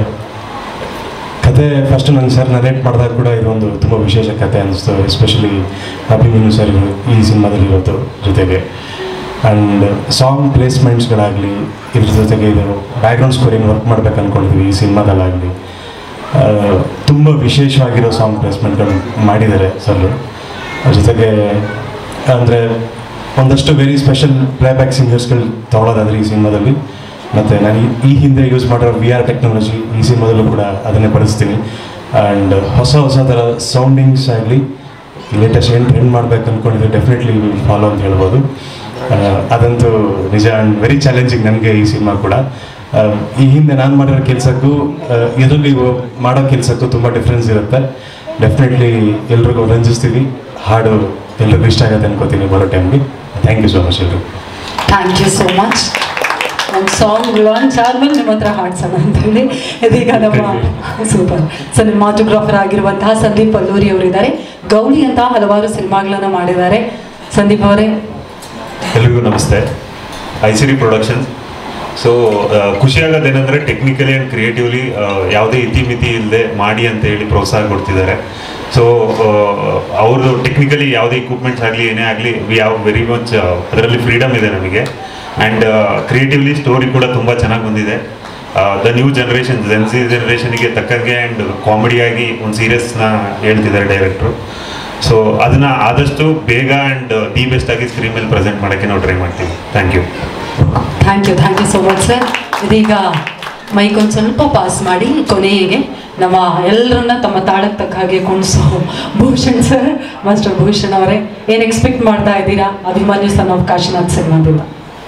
ಕತೆ ಫಸ್ಟ್ ನನ್ನ ಸರ್ ನರೇಟ್ ಮಾಡಿದಾಗ ಕೂಡ ಇದೊಂದು ತುಂಬ ವಿಶೇಷ ಕತೆ ಅನ್ನಿಸ್ತು ಎಸ್ಪೆಷಲಿ ಅಭಿಮನ್ಯು ಸರ್ ಈ ಸಿನಿಮಾದಲ್ಲಿ ಇರೋದು ಜೊತೆಗೆ ಆ್ಯಂಡ್ ಸಾಂಗ್ ಪ್ಲೇಸ್ಮೆಂಟ್ಸ್ಗಳಾಗಲಿ ಇದ್ರ ಜೊತೆಗೆ ಇದು ಬ್ಯಾಕ್ಗ್ರೌಂಡ್ ಸ್ಕೋರಿಂಗ್ ವರ್ಕ್ ಮಾಡ್ಬೇಕು ಅಂದ್ಕೊಂಡಿದ್ವಿ ಈ ಸಿನಿಮಾದಲ್ಲಾಗಲಿ ತುಂಬ ವಿಶೇಷವಾಗಿರೋ ಸಾಂಗ್ ಪ್ಲೇಸ್ಮೆಂಟ್ಗಳು ಮಾಡಿದ್ದಾರೆ ಸರ್ ಅದ್ರ ಜೊತೆಗೆ ಅಂದರೆ ಒಂದಷ್ಟು ವೆರಿ ಸ್ಪೆಷಲ್ ಪ್ಲೇಬ್ಯಾಕ್ ಸಿಂಗರ್ಸ್ಗಳು ತೊಗೊಳೋದಾದ್ರೆ ಈ ಸಿನಿಮಾದಲ್ಲಿ ಮತ್ತು ನಾನು ಈ- ಈ ಹಿಂದೆ ಯೂಸ್ ಮಾಡಿರೋ ವಿ ಆರ್ ಟೆಕ್ನಾಲಜಿ ಈ ಸಿನಿಮಾದಲ್ಲೂ ಕೂಡ ಅದನ್ನೇ ಬಳಸ್ತೀನಿ ಆ್ಯಂಡ್ ಹೊಸ ಹೊಸ ಥರ ಸೌಂಡಿಂಗ್ಸ್ ಆಗಲಿ ಲೇಟೆಸ್ಟ್ ಏನು ಟ್ರೆಂಡ್ ಮಾಡ್ಬೇಕು ಅಂದ್ಕೊಂಡಿದ್ರೆ ಡೆಫಿನೆಟ್ಲಿ ವಿಲ್ ಫಾಲೋ ಅಂತ ಹೇಳ್ಬೋದು ಆ, ಅದಂತೂ ನಿಜ ಆ್ಯಂಡ್ ವೆರಿ ಚಾಲೆಂಜಿಂಗ್ ನನಗೆ ಈ ಸಿನಿಮಾ ಕೂಡ ಆ, ಈ ಹಿಂದೆ ನಾನು ಮಾಡಿರೋ ಕೆಲಸಕ್ಕೂ ಎದುರು ಮಾಡೋ ಕೆಲಸಕ್ಕೂ ತುಂಬ ಡಿಫ್ರೆನ್ಸ್ ಇರುತ್ತೆ ಡೆಫಿನೆಟ್ಲಿ ಎಲ್ರಿಗೂ ರಂಜಿಸ್ತೀವಿ ಹಾಡು ಎಲ್ರಿಗೂ ಇಷ್ಟ ಆಗುತ್ತೆ ಅನ್ಕೋತೀನಿ ಬರೋ ಟೈಮ್ಗೆ ಥ್ಯಾಂಕ್ ಯು ಸೊ ಮಚ್ ಎಲ್ರಿಗೂ ಥ್ಯಾಂಕ್ ಯು ಸೋ ಮಚ್ ನಮ್ಮ ಸಾಂಗ್ ಲಾಂಚ್ ಆದ್ಮೇಲೆ ನಿಮ್ಮ ಹತ್ರ ಹಾಡ್ಸೋಣ ಅಂತ ಹೇಳಿ ಇದೀಗ ನಮ್ಮ ಸೂಪರ್ ಸಿನಿಮಾಟೋಗ್ರಾಫರ್ ಆಗಿರುವಂತಹ ಸಂದೀಪ್ ಅಲ್ಲೂರಿ ಅವರಿದ್ದಾರೆ ಗೌರಿ ಅಂತ ಹಲವಾರು ಸಿನಿಮಾಗಳನ್ನ ಮಾಡಿದ್ದಾರೆ ಸಂದೀಪ್ ಅವರೇ ಎಲ್ರಿಗೂ ನಮಸ್ತೆ ಐಸಿರಿ ಪ್ರೊಡಕ್ಷನ್ಸ್ ಸೊ ಖುಷಿ ಆಗೋದೇನೆಂದರೆ ಟೆಕ್ನಿಕಲಿ ಆ್ಯಂಡ್ ಕ್ರಿಯೇಟಿವ್ಲಿ ಯಾವುದೇ ಇತಿಮಿತಿ ಇಲ್ಲದೆ ಮಾಡಿ ಅಂತ ಹೇಳಿ ಪ್ರೋತ್ಸಾಹ ಕೊಡ್ತಿದ್ದಾರೆ ಸೊ ಅವ್ರದ್ದು ಟೆಕ್ನಿಕಲಿ ಯಾವುದೇ ಇಕ್ವಿಪ್ಮೆಂಟ್ಸ್ ಆಗಲಿ ಏನೇ ಆಗಲಿ ವಿ ಹ್ಯಾವ್ ವೆರಿ ಮಚ್ ಅದರಲ್ಲಿ ಫ್ರೀಡಮ್ ಇದೆ ನಮಗೆ ಆ್ಯಂಡ್ ಕ್ರಿಯೇಟಿವ್ಲಿ ಸ್ಟೋರಿ ಕೂಡ ತುಂಬ ಚೆನ್ನಾಗಿ ಬಂದಿದೆ ದ ನ್ಯೂ ಜನ್ರೇಷನ್ ಜೆನ್ಸಿ ಜನ್ರೇಷನ್ಗೆ ತಕ್ಕಂಗೆ ಆ್ಯಂಡ್ ಕಾಮಿಡಿಯಾಗಿ ಒಂದು ಸೀರಿಯಸ್ನ ಹೇಳ್ತಿದ್ದಾರೆ ಡೈರೆಕ್ಟ್ರು ಸೊ ಅದನ್ನ ಆದಷ್ಟು ಬೇಗ ಆ್ಯಂಡ್ ದಿ ಬೆಸ್ಟ್ ಆಗಿ ಸ್ಕ್ರೀನ್ ಮೇಲೆ ಪ್ರೆಸೆಂಟ್ ಮಾಡೋಕ್ಕೆ ನಾವು ಟ್ರೈ ಮಾಡ್ತೀವಿ thank you thank you thank you so much sir ಇದೀಗ ಮೈಕ್ ಒಂದು ಸ್ವಲ್ಪ ಪಾಸ್ ಮಾಡಿ ಕೊನೆಗೆ ನಮ್ಮ ಎಲ್ಲರನ್ನ ತಮ್ಮ ತಾಳಕ್ಕೆ ತಕ್ಕ ಹಾಗೆ ಕುಣಿಸೋ ಭೂಷಣ್ ಸರ್ ಮಾಸ್ಟರ್ ಭೂಷಣ್ ಅವರೇ ಏನು ಎಕ್ಸ್ಪೆಕ್ಟ್ ಮಾಡ್ತಾ ಇದ್ದೀರಾ ಅಭಿಮನ್ಯು ಸನ್ ಆಫ್ ಕಾಶಿನಾಥ್ ಸಿನಿಮಾದಿಂದ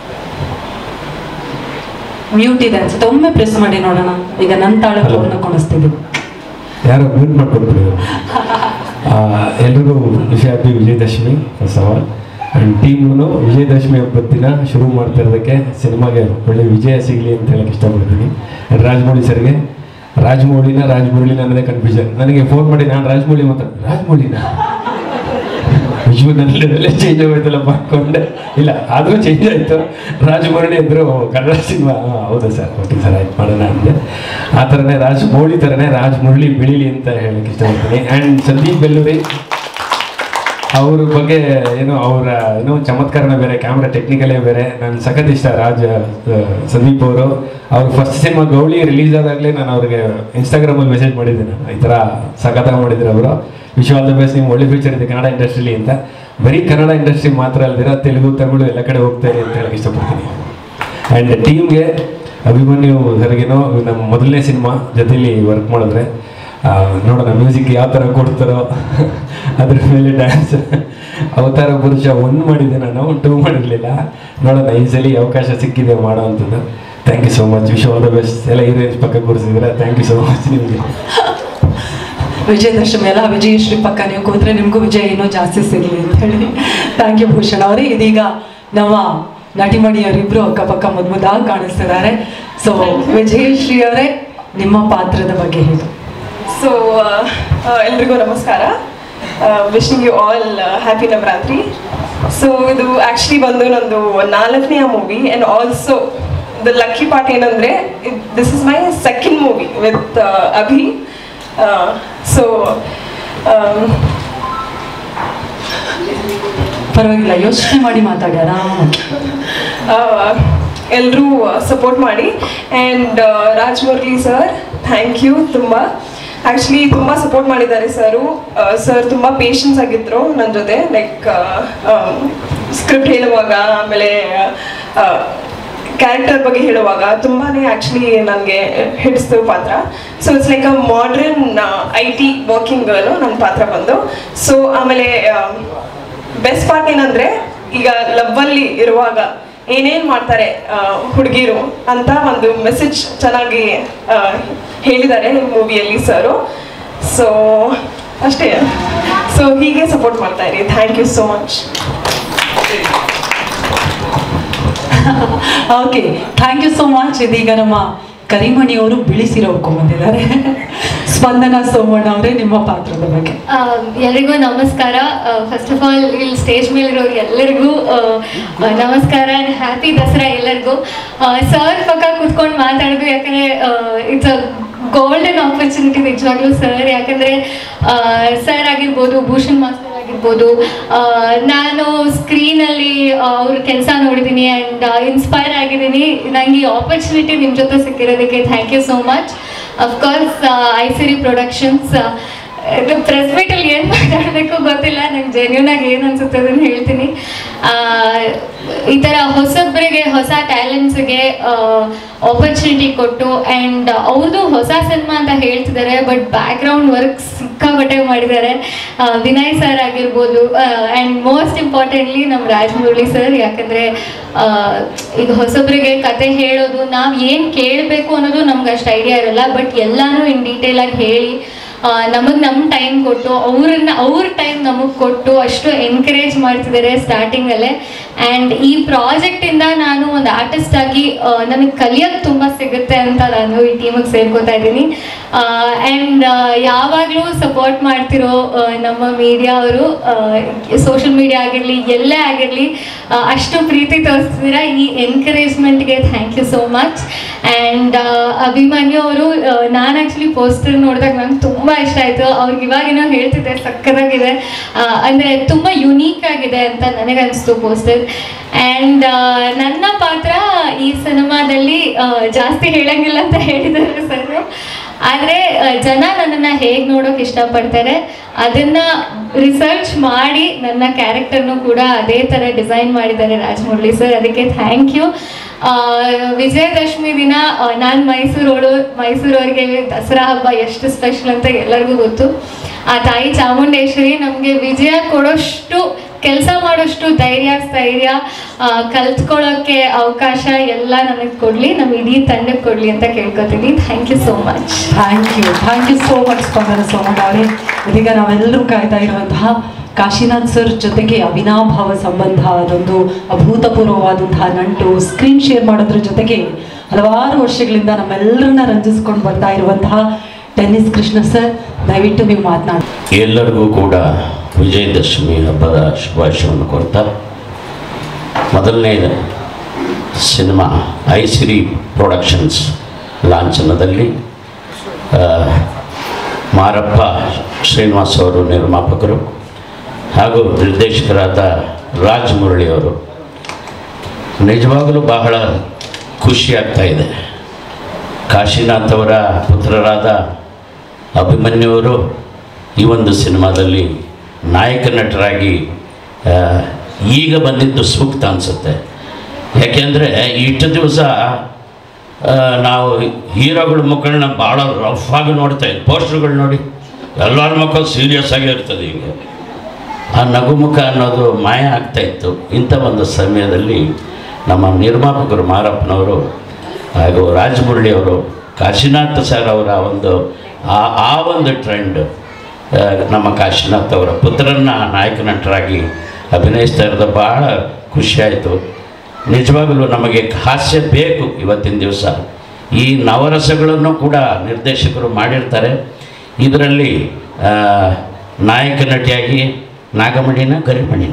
ಮ್ಯೂಟ್ ಇದೆ ಅನ್ಸುತ್ತೆ ಒಮ್ಮೆ ಪ್ರೆಸ್ ಮಾಡಿ ನೋಡೋಣ ಈಗ ನನ್ನ ತಾಳಕ್ಕೆ ಅವ್ರನ್ನ ಕುಣಿಸ್ತಿದ್ದೀವಿ ಯಾರೋ ಮ್ಯೂಟ್ ಮಾಡ್ಕೊಡ್ಬಿಡಿ ಎಲ್ರಿಗೂ ವಿಷಯ happy Vijayadashami first of all and ಟೀಮ್ನು ವಿಜಯದಶಮಿ ಹಬ್ಬದ ದಿನ ಶುರು ಮಾಡ್ತಾ ಇರೋದಕ್ಕೆ ಸಿನಿಮಾಗೆ ಒಳ್ಳೆ ವಿಜಯ ಸಿಗಲಿ ಅಂತ ಹೇಳಕ್ಕೆ ಇಷ್ಟಪಡ್ತೀನಿ And ರಾಜಮೌಳಿ ಸರ್ಗೆ ರಾಜಮೌಳಿನ ರಾಜಮೌಳಿನ ಅನ್ನೋದೇ ಕನ್ಫ್ಯೂಷನ್ ನನಗೆ ಫೋನ್ ಮಾಡಿ ನಾನು ರಾಜಮೌಳಿ ಮಾತ್ರ ರಾಜಮೌಳಿನ ವಿಜುವಲ್ಲೆಲ್ಲ ಚೇಂಜ್ ಆಗೋಯ್ತಲ್ಲಪ್ಪ ಅನ್ಕೊಂಡೆ ಇಲ್ಲ ಆದರೂ ಚೇಂಜ್ ಆಯಿತು ರಾಜಮೌಳಿ ಅಂದರು ಕನ್ನಡ ಸಿನಿಮಾ ಹೌದಾ ಸರ್ ಓಕೆ ಸರ್ ಆಯ್ತು ಮಾಡೋಣ ಅಂದೆ ಆ ಥರನೇ ರಾಜಮೌಳಿ ಥರನೇ ರಾಜಮುರಳಿ ಬೆಳೀಲಿ ಅಂತ ಹೇಳಕ್ಕೆ ಇಷ್ಟಪಡ್ತೀನಿ ಆ್ಯಂಡ್ ಸಂದೀಪ್ ಬೆಲ್ಲೂರಿ ಅವ್ರ ಬಗ್ಗೆ ಏನು ಅವರ ಏನೋ ಚಮತ್ಕಾರನೇ ಬೇರೆ ಕ್ಯಾಮ್ರಾ ಟೆಕ್ನಿಕಲೇ ಬೇರೆ ನನ್ನ ಸಖತ್ ಇಷ್ಟ ರಾಜ್ ಆ, ಸಂದೀಪ್ ಅವರು ಅವ್ರ ಫಸ್ಟ್ ಸಿನಿಮಾ ಗೌಳಿ ರಿಲೀಸ್ ಆದಾಗಲೇ ನಾನು ಅವ್ರಿಗೆ ಇನ್ಸ್ಟಾಗ್ರಾಮಲ್ಲಿ ಮೆಸೇಜ್ ಮಾಡಿದ್ದೆ ನಾನು ಈ ಥರ ಸಖತ್ತಾಗಿ ಮಾಡಿದ್ರು ಅವರು ವಿಶ್ ಆಲ್ ದ ಬೆಸ್ಟ್ ನಿಮ್ಮ ಒಳ್ಳೆ ಫ್ಯೂಚರ್ ಇದೆ ಕನ್ನಡ ಇಂಡಸ್ಟ್ರಿಲಿ ಅಂತ ಬರೀ ಕನ್ನಡ ಇಂಡಸ್ಟ್ರಿ ಮಾತ್ರ ಅಲ್ದಿರ ತೆಲುಗು ತಮಿಳು ಎಲ್ಲ ಕಡೆ ಹೋಗ್ತಾ ಇದೆ ಅಂತ ಹೇಳಕ್ಕೆ ಇಷ್ಟಪಡ್ತೀನಿ ಆ್ಯಂಡ್ ಟೀಮ್ಗೆ ಅಭಿಮನ್ಯು ಸರ್ಗೇನೋ ನಮ್ಮ ಮೊದಲನೇ ಸಿನಿಮಾ ಜೊತೆಲಿ ವರ್ಕ್ ಮಾಡಿದ್ರೆ ಆ, ನೋಡೋಣ ಮ್ಯೂಸಿಕ್ ಯಾವ ಥರ ಕೊಡ್ತಾರೋ ಅದ್ರ ಮೇಲೆ ಡ್ಯಾನ್ಸ್ ಅವತಾರ ಪುರುಷ ಒನ್ ಮಾಡಿದ್ದೆ ನಾನು ಟೂ ಮಾಡಿರಲಿಲ್ಲ ನೋಡೋಣ ಈ ಸಲ ಅವಕಾಶ ಸಿಕ್ಕಿದೆ ಮಾಡೋ ಅಂಥದ್ದು thank you so much wish all the best ಎಲ್ಲ ಹೀರೋಯಿನ್ಸ್ ಪಕ್ಕ ಕೂರಿಸಿದ್ರೆ ಥ್ಯಾಂಕ್ ಯು ಸೋ ಮಚ್ ನಿಮಗೆ ವಿಜಯದಶಮಿ ಎಲ್ಲ ವಿಜಯಶ್ರೀ ಪಕ್ಕ ನೀವು ಕೂತ್ರೆ ನಿಮಗೂ ವಿಜಯ ಇನ್ನೂ ಜಾಸ್ತಿ ಸಿಗಲಿ ಅಂತ ಹೇಳಿ ಥ್ಯಾಂಕ್ ಯು ಭೂಷಣ್ ಅವರೇ ಇದೀಗ ನಮ್ಮ ನಟಿಮಣಿಯವರಿಬ್ರು ಅಕ್ಕಪಕ್ಕ ಮುದ್ ಮುದ್ದಾಗಿ ಕಾಣಿಸ್ತಿದ್ದಾರೆ ಸೊ ವಿಜಯಶ್ರೀ ಅವರೇ ನಿಮ್ಮ ಪಾತ್ರದ ಬಗ್ಗೆ ಹೇಳಿ ಸೊ ಎಲ್ರಿಗೂ ನಮಸ್ಕಾರ wishing you all happy Navaratri so ಇದು ಆ್ಯಕ್ಚುಲಿ ಬಂದು ನಂದು ನಾಲ್ಕನೆಯ movie and also the lucky part ಏನಂದರೆ this is my second movie with Abhi so ಪರವಾಗಿಲ್ಲ ಯೋಚನೆ ಮಾಡಿ ಮಾತಾಡಿ ಆರಾಮಾಗಿ ಎಲ್ಲರೂ ಸಪೋರ್ಟ್ ಮಾಡಿ and Raj Murali sir thank you ತುಂಬ ಆ್ಯಕ್ಚುಲಿ ತುಂಬ ಸಪೋರ್ಟ್ ಮಾಡಿದ್ದಾರೆ ಸರು ಸರ್ ತುಂಬ ಪೇಷನ್ಸ್ ಆಗಿದ್ರು ನನ್ನ ಜೊತೆ ಲೈಕ್ ಸ್ಕ್ರಿಪ್ಟ್ ಹೇಳುವಾಗ ಆಮೇಲೆ ಕ್ಯಾರೆಕ್ಟರ್ ಬಗ್ಗೆ ಹೇಳುವಾಗ ತುಂಬಾ ಆ್ಯಕ್ಚುಲಿ ನನಗೆ ಹಿಡಿಸ್ತು ಪಾತ್ರ so it's like a modern I T working girl ನನ್ನ ಪಾತ್ರ ಬಂದು ಸೊ ಆಮೇಲೆ ಬೆಸ್ಟ್ ಪಾರ್ಟ್ ಏನಂದರೆ ಈಗ ಲವ್ವಲ್ಲಿ ಇರುವಾಗ ಏನೇನು ಮಾಡ್ತಾರೆ ಹುಡುಗಿರು ಅಂತ ಒಂದು ಮೆಸೇಜ್ ಚೆನ್ನಾಗಿ ಆ, ಹೇಳಿದ್ದಾರೆ ಈ ಮೂವಿಯಲ್ಲಿ ಸರು ಸೊ ಅಷ್ಟೇ ಸೊ ಹೀಗೆ ಸಪೋರ್ಟ್ ಮಾಡ್ತಾ ಇರಿ thank you so much okay thank you so much ಇದೀಗ ನಮ್ಮ ಕರಿಮಣಿಯವರು ಬಿಳಿ ಸೀರೆ ಉಟ್ಕೊಂಡ್ಬಂದಿದ್ದಾರೆ ಸ್ಪಂದನ ಸೋಮಣ್ಣ ಅವರೇ ನಿಮ್ಮ ಪಾತ್ರದ ಬಗ್ಗೆ ಆ, ಎಲ್ರಿಗೂ ನಮಸ್ಕಾರ ಫಸ್ಟ್ ಆಫ್ ಆಲ್ ಇಲ್ಲಿ ಸ್ಟೇಜ್ ಮೇಲಿರೋರು ಎಲ್ಲರಿಗೂ ಆ, ಆ, ನಮಸ್ಕಾರ ಆ್ಯಂಡ್ ಹ್ಯಾಪಿ ದಸರಾ ಎಲ್ಲರಿಗೂ ಸರ್ ಪಕ್ಕ ಕೂತ್ಕೊಂಡು ಮಾತಾಡೋದು ಯಾಕಂದರೆ ಇಟ್ಸ್ ಅ ಗೋಲ್ಡನ್ ಆಪರ್ಚುನಿಟಿ ನಿಜವಾಗ್ಲೂ ಸರ್ ಯಾಕಂದರೆ ಸರ್ ಆಗಿರ್ಬೋದು ಭೂಷಣ್ ಮಾಸ್ಟರ್ ಆಗಿರ್ಬೋದು ಆ, ನಾನು ಸ್ಕ್ರೀನಲ್ಲಿ ಅವ್ರ ಕೆಲಸ ನೋಡಿದ್ದೀನಿ ಆ್ಯಂಡ್ ಇನ್ಸ್ಪೈರ್ ಆಗಿದ್ದೀನಿ ನನಗೆ ಈ ಆಪರ್ಚುನಿಟಿ ನಿಮ್ಮ ಜೊತೆ ಸಿಕ್ಕಿರೋದಕ್ಕೆ thank you so much of course Isiri productions press ಮೀಟಲ್ಲಿ ಏನು ಮಾತಾಡಬೇಕು ಗೊತ್ತಿಲ್ಲ ನಂಗೆ ಜೆನ್ಯೂನ್ ಆಗಿ ಏನು ಅನ್ಸುತ್ತೆ ಅದನ್ನು ಹೇಳ್ತೀನಿ ಆ, ಈ ಥರ ಹೊಸೊಬ್ಬರಿಗೆ ಹೊಸ ಟ್ಯಾಲೆಂಟ್ಸ್ಗೆ ಆಪರ್ಚುನಿಟಿ ಕೊಟ್ಟು ಆ್ಯಂಡ್ ಅವ್ರದ್ದು ಹೊಸ ಸಿನಿಮಾ ಅಂತ ಹೇಳ್ತಿದ್ದಾರೆ ಬಟ್ ಬ್ಯಾಕ್ಗ್ರೌಂಡ್ ವರ್ಕ್ ಸಿಕ್ಕಾಪಟ್ಟೆ ಮಾಡಿದ್ದಾರೆ ಆ, ವಿನಯ್ ಸರ್ ಆಗಿರ್ಬೋದು ಆ್ಯಂಡ್ ಮೋಸ್ಟ್ ಇಂಪಾರ್ಟೆಂಟ್ಲಿ ನಮ್ಮ ರಾಜಮೌಳಿ ಸರ್ ಯಾಕಂದರೆ ಈಗ ಹೊಸೊಬ್ಬರಿಗೆ ಕತೆ ಹೇಳೋದು ನಾವು ಏನು ಕೇಳಬೇಕು ಅನ್ನೋದು ನಮ್ಗೆ ಅಷ್ಟು ಐಡಿಯಾ ಇರಲ್ಲ ಬಟ್ ಎಲ್ಲಾನು ಇನ್ ಡೀಟೇಲ್ ಆಗಿ ಹೇಳಿ ನಮಗೆ ನಮ್ಮ ಟೈಮ್ ಕೊಟ್ಟು ಅವ್ರನ್ನ ಅವ್ರ ಟೈಮ್ ನಮಗೆ ಕೊಟ್ಟು ಅಷ್ಟು ಎನ್ಕರೇಜ್ ಮಾಡ್ತಿದ್ದಾರೆ ಸ್ಟಾರ್ಟಿಂಗಲ್ಲೇ ಆ್ಯಂಡ್ ಈ ಪ್ರಾಜೆಕ್ಟಿಂದ ನಾನು ಒಂದು ಆರ್ಟಿಸ್ಟ್ ಆಗಿ ನನಗೆ ಕಲಿಯೋಕ್ಕೆ ತುಂಬ ಸಿಗುತ್ತೆ ಅಂತ ನಾನು ಈ ಟೀಮಿಗೆ ಸೇರ್ಕೋತಾ ಇದ್ದೀನಿ ಆ್ಯಂಡ್ ಯಾವಾಗಲೂ ಸಪೋರ್ಟ್ ಮಾಡ್ತಿರೋ ಆ, ನಮ್ಮ ಮೀಡಿಯಾ ಅವರು ಸೋಷಿಯಲ್ ಮೀಡಿಯಾ ಆಗಿರಲಿ ಎಲ್ಲೇ ಆಗಿರಲಿ ಅಷ್ಟು ಪ್ರೀತಿ ತೋರಿಸ್ತಿದ್ದೀರಾ ಈ ಎನ್ಕರೇಜ್ಮೆಂಟ್ಗೆ thank you so much and Abhimanyu ಅವರು ನಾನು ಆ್ಯಕ್ಚುಲಿ ಪೋಸ್ಟರ್ ನೋಡಿದಾಗ ನಂಗೆ ತುಂಬ ಇಷ್ಟ ಆಯಿತು ಅವ್ರಿಗೆ ಇವಾಗಿನೋ ಹೇಳ್ತಿದ್ದೆ ಸಕ್ಕತ್ತಾಗಿದೆ ಆ, ಅಂದ್ರೆ ತುಂಬ ಯುನೀಕ್ ಆಗಿದೆ ಅಂತ ನನಗನ್ನಿಸ್ತು ಪೋಸ್ಟರ್ ಆ್ಯಂಡ್ ನನ್ನ ಪಾತ್ರ ಈ ಸಿನಿಮಾದಲ್ಲಿ ಆ, ಜಾಸ್ತಿ ಹೇಳಂಗಿಲ್ಲ ಅಂತ ಹೇಳಿದ್ದಾರೆ ಸರ್ ಆದರೆ ಜನ ನನ್ನನ್ನು ಹೇಗೆ ನೋಡೋಕೆ ಇಷ್ಟಪಡ್ತಾರೆ ಅದನ್ನ ರಿಸರ್ಚ್ ಮಾಡಿ ನನ್ನ ಕ್ಯಾರೆಕ್ಟರ್ನು ಕೂಡ ಅದೇ ಥರ ಡಿಸೈನ್ ಮಾಡಿದ್ದಾರೆ ರಾಜಮೌಳಿ ಸರ್ ಅದಕ್ಕೆ ಥ್ಯಾಂಕ್ ಯು ವಿಜಯದಶಮಿ ದಿನ ನಾನು ಮೈಸೂರೋಳು ಮೈಸೂರವ್ರಿಗೆ ದಸರಾ ಹಬ್ಬ ಎಷ್ಟು ಸ್ಪೆಷಲ್ ಅಂತ ಎಲ್ಲರಿಗೂ ಗೊತ್ತು ಆ ತಾಯಿ ಚಾಮುಂಡೇಶ್ವರಿ ನಮಗೆ ವಿಜಯ ಕೊಡೋಷ್ಟು ಕೆಲಸ ಮಾಡೋಷ್ಟು ಧೈರ್ಯ ಸ್ಥೈರ್ಯ ಆ, ಕಲ್ತ್ಕೊಳ್ಳೋಕ್ಕೆ ಅವಕಾಶ ಎಲ್ಲ ನನಗೆ ಕೊಡಲಿ ನಮ್ಮ ಇಡೀ ತಂಡಕ್ಕೆ ಕೊಡಲಿ ಅಂತ ಕೇಳ್ಕೊತೀನಿ thank you so much thank you thank you so much Spandana Somanna ಅವರೇ ಇದೀಗ ನಾವೆಲ್ಲರೂ ಕಾಯ್ತಾ ಇರುವಂತಹ ಕಾಶಿನಾಥ್ ಸರ್ ಜೊತೆಗೆ ಅವಿನಾಭಾವ ಸಂಬಂಧ ಅದೊಂದು ಅಭೂತಪೂರ್ವವಾದಂತಹ ನಂಟು ಸ್ಕ್ರೀನ್ ಶೇರ್ ಮಾಡೋದ್ರ ಜೊತೆಗೆ ಹಲವಾರು ವರ್ಷಗಳಿಂದ ನಮ್ಮೆಲ್ಲರನ್ನ ರಂಜಿಸ್ಕೊಂಡು ಬರ್ತಾ ಇರುವಂತಹ ಟೆನ್ನಿಸ್ ಕೃಷ್ಣ ಸರ್ ದಯವಿಟ್ಟು ನೀವು ಮಾತನಾಡಿ ಎಲ್ಲರಿಗೂ ಕೂಡ ವಿಜಯದಶಮಿ ಹಬ್ಬದ ಶುಭಾಶಯವನ್ನು ಕೊಡ್ತಾ ಮೊದಲನೇ ಸಿನಿಮಾ ಐಸಿರಿ ಪ್ರೊಡಕ್ಷನ್ಸ್ ಲಾಂಛನದಲ್ಲಿ ಆ, ಮಾರಪ್ಪ ಶ್ರೀನಿವಾಸ್ ಅವರು ನಿರ್ಮಾಪಕರು ಹಾಗೂ ನಿರ್ದೇಶಕರಾದ ರಾಜ್ ಮುರಳಿ ಅವರು ನಿಜವಾಗಲೂ ಬಹಳ ಖುಷಿಯಾಗ್ತಾ ಇದೆ ಕಾಶಿನಾಥ್ ಅವರ ಪುತ್ರರಾದ ಅಭಿಮನ್ಯುವರು ಈ ಒಂದು ಸಿನಿಮಾದಲ್ಲಿ ನಾಯಕ ನಟರಾಗಿ ಆ, ಈಗ ಬಂದಿದ್ದು ಸೂಕ್ತ ಅನಿಸುತ್ತೆ ಯಾಕೆಂದರೆ ಇಷ್ಟು ದಿವಸ ಆ, ನಾವು ಹೀರೋಗಳ ಮುಖಗಳನ್ನ ಭಾಳ ರಫ್ ಆಗಿ ನೋಡ್ತಾ ಇದ್ವಿ ಪೋಸ್ಟರ್ಗಳು ನೋಡಿ ಎಲ್ಲರ ಮುಖ ಸೀರಿಯಸ್ ಆಗಿ ಇರ್ತದೆ ಈಗ ಆ ನಗುಮುಖ ಅನ್ನೋದು ಮಾಯ ಆಗ್ತಾ ಇತ್ತು ಇಂಥ ಒಂದು ಸಮಯದಲ್ಲಿ ನಮ್ಮ ನಿರ್ಮಾಪಕರು ಮಾರಪ್ಪನವರು ಹಾಗೂ ರಾಜಮುರಳಿ ಅವರು ಕಾಶಿನಾಥ್ ಸರ್ ಅವರ ಒಂದು ಆ ಆ ಒಂದು ಟ್ರೆಂಡ್ ಆ, ನಮ್ಮ ಕಾಶಿನಾಥ್ ಅವರ ಪುತ್ರರನ್ನ ನಾಯಕ ನಟರಾಗಿ ಅಭಿನಯಿಸ್ತಾ ಇರೋದು ಭಾಳ ಖುಷಿಯಾಯಿತು ನಿಜವಾಗಲೂ ನಮಗೆ ಹಾಸ್ಯ ಬೇಕು ಇವತ್ತಿನ ದಿವಸ ಈ ನವರಸಗಳನ್ನು ಕೂಡ ನಿರ್ದೇಶಕರು ಮಾಡಿರ್ತಾರೆ ಇದರಲ್ಲಿ ಆ, ನಾಯಕ ನಟಿಯಾಗಿ ನಾಗಮಣಿನ ಗರಿಮಣಿನ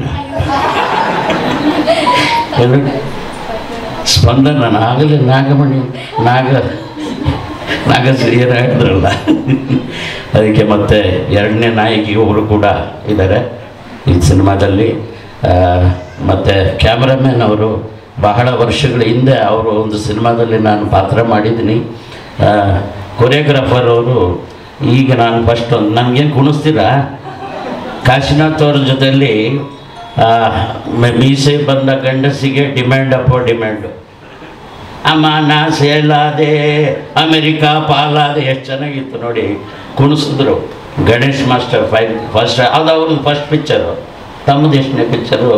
ಏನು? ಸ್ಪಂದನ ಆಗಲಿ ನಾಗಮಣಿ ನಾಗ ನಾಗ ಏನು ಹೇಳಿದ್ರಲ್ಲ ಅದಕ್ಕೆ ಮತ್ತೆ ಎರಡನೇ ನಾಯಕಿ ಅವರು ಕೂಡ ಇದ್ದಾರೆ ಈ ಸಿನಿಮಾದಲ್ಲಿ ಆ, ಮತ್ತು ಕ್ಯಾಮ್ರಾಮನ್ ಅವರು ಬಹಳ ವರ್ಷಗಳ ಹಿಂದೆ ಅವರು ಒಂದು ಸಿನಿಮಾದಲ್ಲಿ ನಾನು ಪಾತ್ರ ಮಾಡಿದ್ದೀನಿ ಕೊರಿಯೋಗ್ರಾಫರ್ ಅವರು ಈಗ ನಾನು ಫಸ್ಟ್ ನನಗೇನು ಕುಣಿಸ್ತೀರಾ ಕಾಶಿನಾಥ್ ಅವ್ರ ಜೊತೆಯಲ್ಲಿ ಆ, ಮ- ಮೀಸೆ ಬಂದ ಗಂಡಸಿಗೆ ಡಿಮ್ಯಾಂಡ್ ಅಪ್ಪೋ ಡಿಮ್ಯಾಂಡು ಅಮ್ಮ ನಾ ಸೇಲಾದೆ ಅಮೆರಿಕಾ ಪಾಲಾದೆ ಎಷ್ಟು ಚೆನ್ನಾಗಿತ್ತು ನೋಡಿ ಕುಣಿಸಿದ್ರು ಗಣೇಶ್ ಮಾಸ್ಟರ್ ಫೈ ಫಸ್ಟ್ ಅದು ಅವ್ರದ್ದು ಫಸ್ಟ್ ಪಿಕ್ಚರು ತಮ್ಮದು ಎಷ್ಟನೇ ಪಿಕ್ಚರು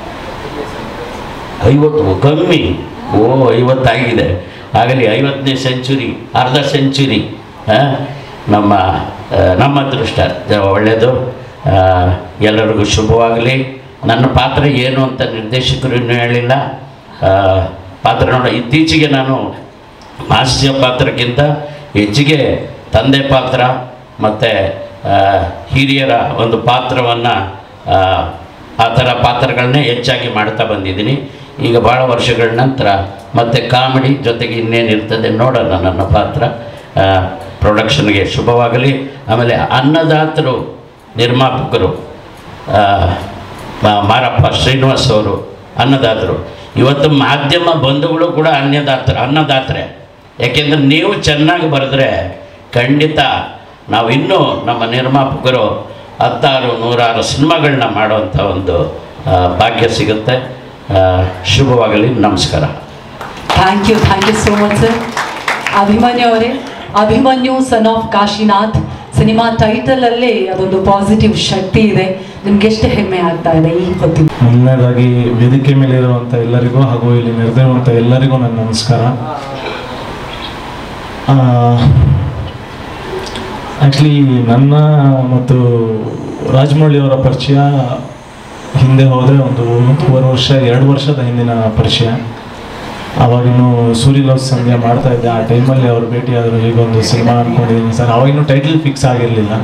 ಐವತ್ತು ಕಮ್ಮಿ ಓ ಐವತ್ತಾಗಿದೆ ಆಗಲಿ ಐವತ್ತನೇ ಸೆಂಚುರಿ ಅರ್ಧ ಸೆಂಚುರಿ ನಮ್ಮ ಆ, ನಮ್ಮ ಅದೃಷ್ಟ ಜ- ಒಳ್ಳೆಯದು ಆ, ಎಲ್ಲರಿಗೂ ಶುಭವಾಗಲಿ ನನ್ನ ಪಾತ್ರ ಏನು ಅಂತ ನಿರ್ದೇಶಕರು ಇನ್ನೂ ಹೇಳಿಲ್ಲ ಆ, ಪಾತ್ರ ನೋಡ ಇತ್ತೀಚೆಗೆ ನಾನು ಹಾಸ್ಯ ಪಾತ್ರಕ್ಕಿಂತ ಹೆಚ್ಚಿಗೆ ತಂದೆ ಪಾತ್ರ ಮತ್ತು ಹಿರಿಯರ ಒಂದು ಪಾತ್ರವನ್ನು ಆ ಥರ ಪಾತ್ರಗಳನ್ನೇ ಹೆಚ್ಚಾಗಿ ಮಾಡ್ತಾ ಬಂದಿದ್ದೀನಿ ಈಗ ಭಾಳ ವರ್ಷಗಳ ನಂತರ ಮತ್ತೆ ಕಾಮಿಡಿ ಜೊತೆಗೆ ಇನ್ನೇನಿರ್ತದೆ ನೋಡೋಣ ನನ್ನ ಪಾತ್ರ ಪ್ರೊಡಕ್ಷನ್ಗೆ ಶುಭವಾಗಲಿ ಆಮೇಲೆ ಅನ್ನದಾತರು ನಿರ್ಮಾಪಕರು ಆ, ಮಾ- ಮಾರಪ್ಪ ಶ್ರೀನಿವಾಸ್ ಅವರು ಅನ್ನದಾತರು ಇವತ್ತು ಮಾಧ್ಯಮ ಬಂಧುಗಳು ಕೂಡ ಅನ್ನದಾತರು ಅನ್ನದಾತರೆ ಯಾಕೆಂದ್ರೆ ನೀವು ಚೆನ್ನಾಗಿ ಬರೆದ್ರೆ ಖಂಡಿತ ನಾವು ಇನ್ನೂ ನಮ್ಮ ನಿರ್ಮಾಪಕರು ಹತ್ತಾರು ನೂರಾರು ಸಿನಿಮಾಗಳನ್ನ ಮಾಡುವಂಥ ಒಂದು ಆ, ಭಾಗ್ಯ ಸಿಗುತ್ತೆ ಆ, ಶುಭವಾಗಲಿ ನಮಸ್ಕಾರ thank you thank you so much sir Abhimanyu ಅವರೇ Abhimanyu son of Kashinath cinema title ಅಲ್ಲೇ ಅದೊಂದು ಪಾಸಿಟಿವ್ ಶಕ್ತಿ ಇದೆ ನಿಮ್ಗೆ ಎಷ್ಟು ಹೆಮ್ಮೆ ಆಗ್ತಾ ಇದೆ ಈ ಹೊತ್ತಿಗೆ ಮೊದಲನೇದಾಗಿ ವೇದಿಕೆ ಮೇಲೆ ಇರುವಂಥ ಎಲ್ಲರಿಗೂ ಹಾಗೂ ಇಲ್ಲಿ ನೆರೆದಿರುವಂಥ ಎಲ್ಲರಿಗೂ ನನ್ನ ನಮಸ್ಕಾರ ಆ್ಯಕ್ಚುಲಿ ನನ್ನ ಮತ್ತು ರಾಜಮೌಳಿ ಅವರ ಪರಿಚಯ ಹಿಂದೆ ಹೋದರೆ ಒಂದು ಒಂದೂವರೆ ವರ್ಷ ಎರಡು ವರ್ಷದ ಹಿಂದಿನ ಪರಿಚಯ ಅವಾಗಿನ್ನು ಸೂರ್ಯ ಲವ್ ಸಂಧ್ಯಾ ಮಾಡ್ತಾ ಇದ್ದೆ ಆ ಟೈಮಲ್ಲಿ ಅವ್ರು ಭೇಟಿಯಾದರು ಹೀಗೊಂದು ಸಿನಿಮಾ ಅಂದ್ಕೊಂಡಿದ್ದೀನಿ ಸರ್ ಅವಾಗಿನ್ನೂ ಟೈಟಲ್ ಫಿಕ್ಸ್ ಆಗಿರಲಿಲ್ಲ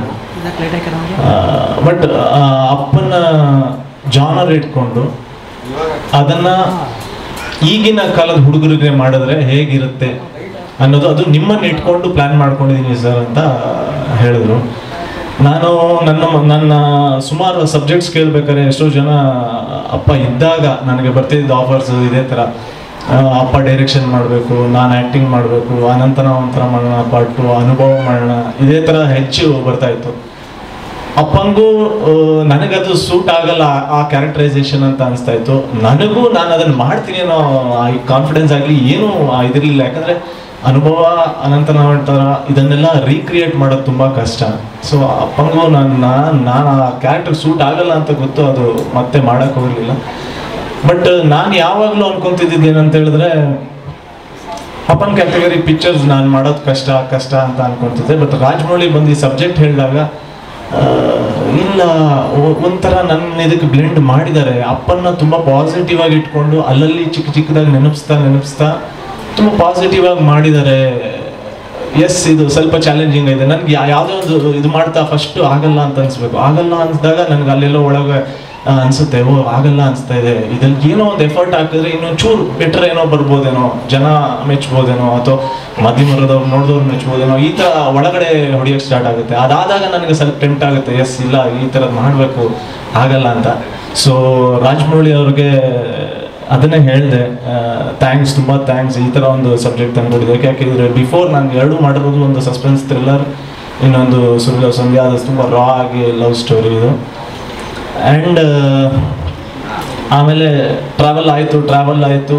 ಬಟ್ ಅಪ್ಪನ ಜಾನರ್ ಇಟ್ಕೊಂಡು ಅದನ್ನ ಈಗಿನ ಕಾಲದ ಹುಡುಗರಿಗೆ ಮಾಡಿದ್ರೆ ಹೇಗಿರುತ್ತೆ ಅನ್ನೋದು ಅದು ನಿಮ್ಮನ್ನ ಇಟ್ಕೊಂಡು ಪ್ಲಾನ್ ಮಾಡ್ಕೊಂಡಿದ್ದೀನಿ ಸರ್ ಅಂತ ಹೇಳಿದ್ರು ನಾನು ನನ್ನ ನನ್ನ ಸುಮಾರು ಸಬ್ಜೆಕ್ಟ್ಸ್ ಕೇಳ್ಬೇಕಾದ್ರೆ ಎಷ್ಟೋ ಜನ ಅಪ್ಪ ಇದ್ದಾಗ ನನಗೆ ಬರ್ತಿದ್ದ ಆಫರ್ಸ್ ಇದೇ ಥರ ಆ, ಅಪ್ಪ ಡೈರೆಕ್ಷನ್ ಮಾಡಬೇಕು ನಾನು ಆ್ಯಕ್ಟಿಂಗ್ ಮಾಡಬೇಕು ಅನಂತನ ಒಂಥರ ಮಾಡೋಣ ಪಾರ್ಟ್ ಟು ಅನುಭವ ಮಾಡೋಣ ಇದೇ ಥರ ಹೆಚ್ಚು ಬರ್ತಾ ಇತ್ತು ಅಪ್ಪಂಗೂ ಆ, ನನಗದು ಸೂಟ್ ಆಗಲ್ಲ ಆ- ಆ ಕ್ಯಾರೆಕ್ಟರೈಸೇಷನ್ ಅಂತ ಅನಿಸ್ತಾ ಇತ್ತು ನನಗೂ ನಾನು ಅದನ್ನ ಮಾಡ್ತೀನಿ ಅನ್ನೋ ಕಾನ್ಫಿಡೆನ್ಸ್ ಆಗಲಿ ಏನೂ ಆ ಇದಿರ್ಲಿಲ್ಲ ಯಾಕಂದ್ರೆ ಅನುಭವ ಅನಂತರ ಥರ ಇದನ್ನೆಲ್ಲ ರೀಕ್ರಿಯೇಟ್ ಮಾಡೋದು ತುಂಬ ಕಷ್ಟ ಸೊ ಅಪ್ಪಂಗೂ ನಾನು ನಾನು ಆ ಕ್ಯಾರೆಕ್ಟರ್ ಸೂಟ್ ಆಗಲ್ಲ ಅಂತ ಗೊತ್ತು ಅದು ಮತ್ತೆ ಮಾಡಕ್ ಹೋಗಲಿಲ್ಲ ಬಟ್ ನಾನು ಯಾವಾಗಲೂ ಅನ್ಕೊಂತಿದ್ದಿದ್ದು ಏನಂತ ಹೇಳಿದ್ರೆ ಅಪ್ಪನ್ ಕ್ಯಾಟಗರಿ ಪಿಕ್ಚರ್ಸ್ ನಾನು ಮಾಡೋದು ಕಷ್ಟ ಕಷ್ಟ ಅಂತ ಅನ್ಕೊಂತಿದ್ದೆ ಬಟ್ ರಾಜಮೌಳಿ ಬಂದು ಈ ಸಬ್ಜೆಕ್ಟ್ ಹೇಳಿದಾಗ ಆ, ಇಲ್ಲ ಒ- ಒಂಥರ ನನ್ನ ಇದಕ್ಕೆ ಬ್ಲೆಂಡ್ ಮಾಡಿದ್ದಾರೆ ಅಪ್ಪನ್ನ ತುಂಬ ಪಾಸಿಟಿವ್ ಆಗಿ ಇಟ್ಕೊಂಡು ಅಲ್ಲಲ್ಲಿ ಚಿಕ್ಕ ಚಿಕ್ಕದಾಗಿ ನೆನಪಿಸ್ತಾ ನೆನಪಿಸ್ತಾ ತುಂಬ ಪಾಸಿಟಿವ್ ಆಗಿ ಮಾಡಿದ್ದಾರೆ ಎಸ್ ಇದು ಸ್ವಲ್ಪ ಚಾಲೆಂಜಿಂಗ್ ಇದೆ ನನಗೆ ಯಾವುದೋ ಒಂದು ಇದು ಮಾಡ್ತಾ ಫಸ್ಟ್ ಆಗಲ್ಲ ಅಂತ ಅನ್ಸ್ಬೇಕು ಆಗಲ್ಲ ಅನ್ಸಿದಾಗ ನನಗೆ ಅಲ್ಲೆಲ್ಲೋ ಒಳಗೆ ಆ, ಅನ್ಸುತ್ತೆ ಓ ಆಗಲ್ಲ ಅನ್ಸ್ತಾ ಇದೆ ಇದ್ರಲ್ಲಿ ಏನೋ ಒಂದು ಎಫರ್ಟ್ ಹಾಕಿದ್ರೆ ಇನ್ನೊಂದು ಚೂರು ಬೆಟರ್ ಏನೋ ಬರ್ಬೋದೇನೋ ಜನ ಮೆಚ್ಬೋದೇನೋ ಅಥವಾ ಮಧ್ಯಮರದವ್ರು ನೋಡಿದವ್ರು ಮೆಚ್ಬೋದೇನೋ ಈ ಥರ ಒಳಗಡೆ ಹೊಡಿಯೋಕೆ ಸ್ಟಾರ್ಟ್ ಆಗುತ್ತೆ ಅದಾದಾಗ ನನಗೆ ಸ್ವಲ್ಪ ಟೆಂಪ್ಟ್ ಆಗುತ್ತೆ ಎಸ್ ಇಲ್ಲ ಈ ಥರದ್ದು ಮಾಡಬೇಕು ಆಗಲ್ಲ ಅಂತ ಸೊ ರಾಜಮೌಳಿ ಅವ್ರಿಗೆ ಅದನ್ನೇ ಹೇಳಿದೆ ಥ್ಯಾಂಕ್ಸ್ ತುಂಬ ಥ್ಯಾಂಕ್ಸ್ ಈ ಥರ ಒಂದು ಸಬ್ಜೆಕ್ಟ್ ತಂದ್ಕೊಡಿದೆ ಯಾಕೆಂದರೆ ಬಿಫೋರ್ ನಾನು ಎರಡು ಮಾಡಿರೋದು ಒಂದು ಸಸ್ಪೆನ್ಸ್ ಥ್ರಿಲ್ಲರ್ ಇನ್ನೊಂದು ಸುಳ್ಳು ಸಂಧ್ಯಾ ಅದು ತುಂಬ ರಾ ಆಗಿ ಲವ್ ಸ್ಟೋರಿ ಇದು ಆ್ಯಂಡ್ ಆಮೇಲೆ ಟ್ರಾವೆಲ್ ಆಯಿತು ಟ್ರಾವೆಲ್ ಆಯಿತು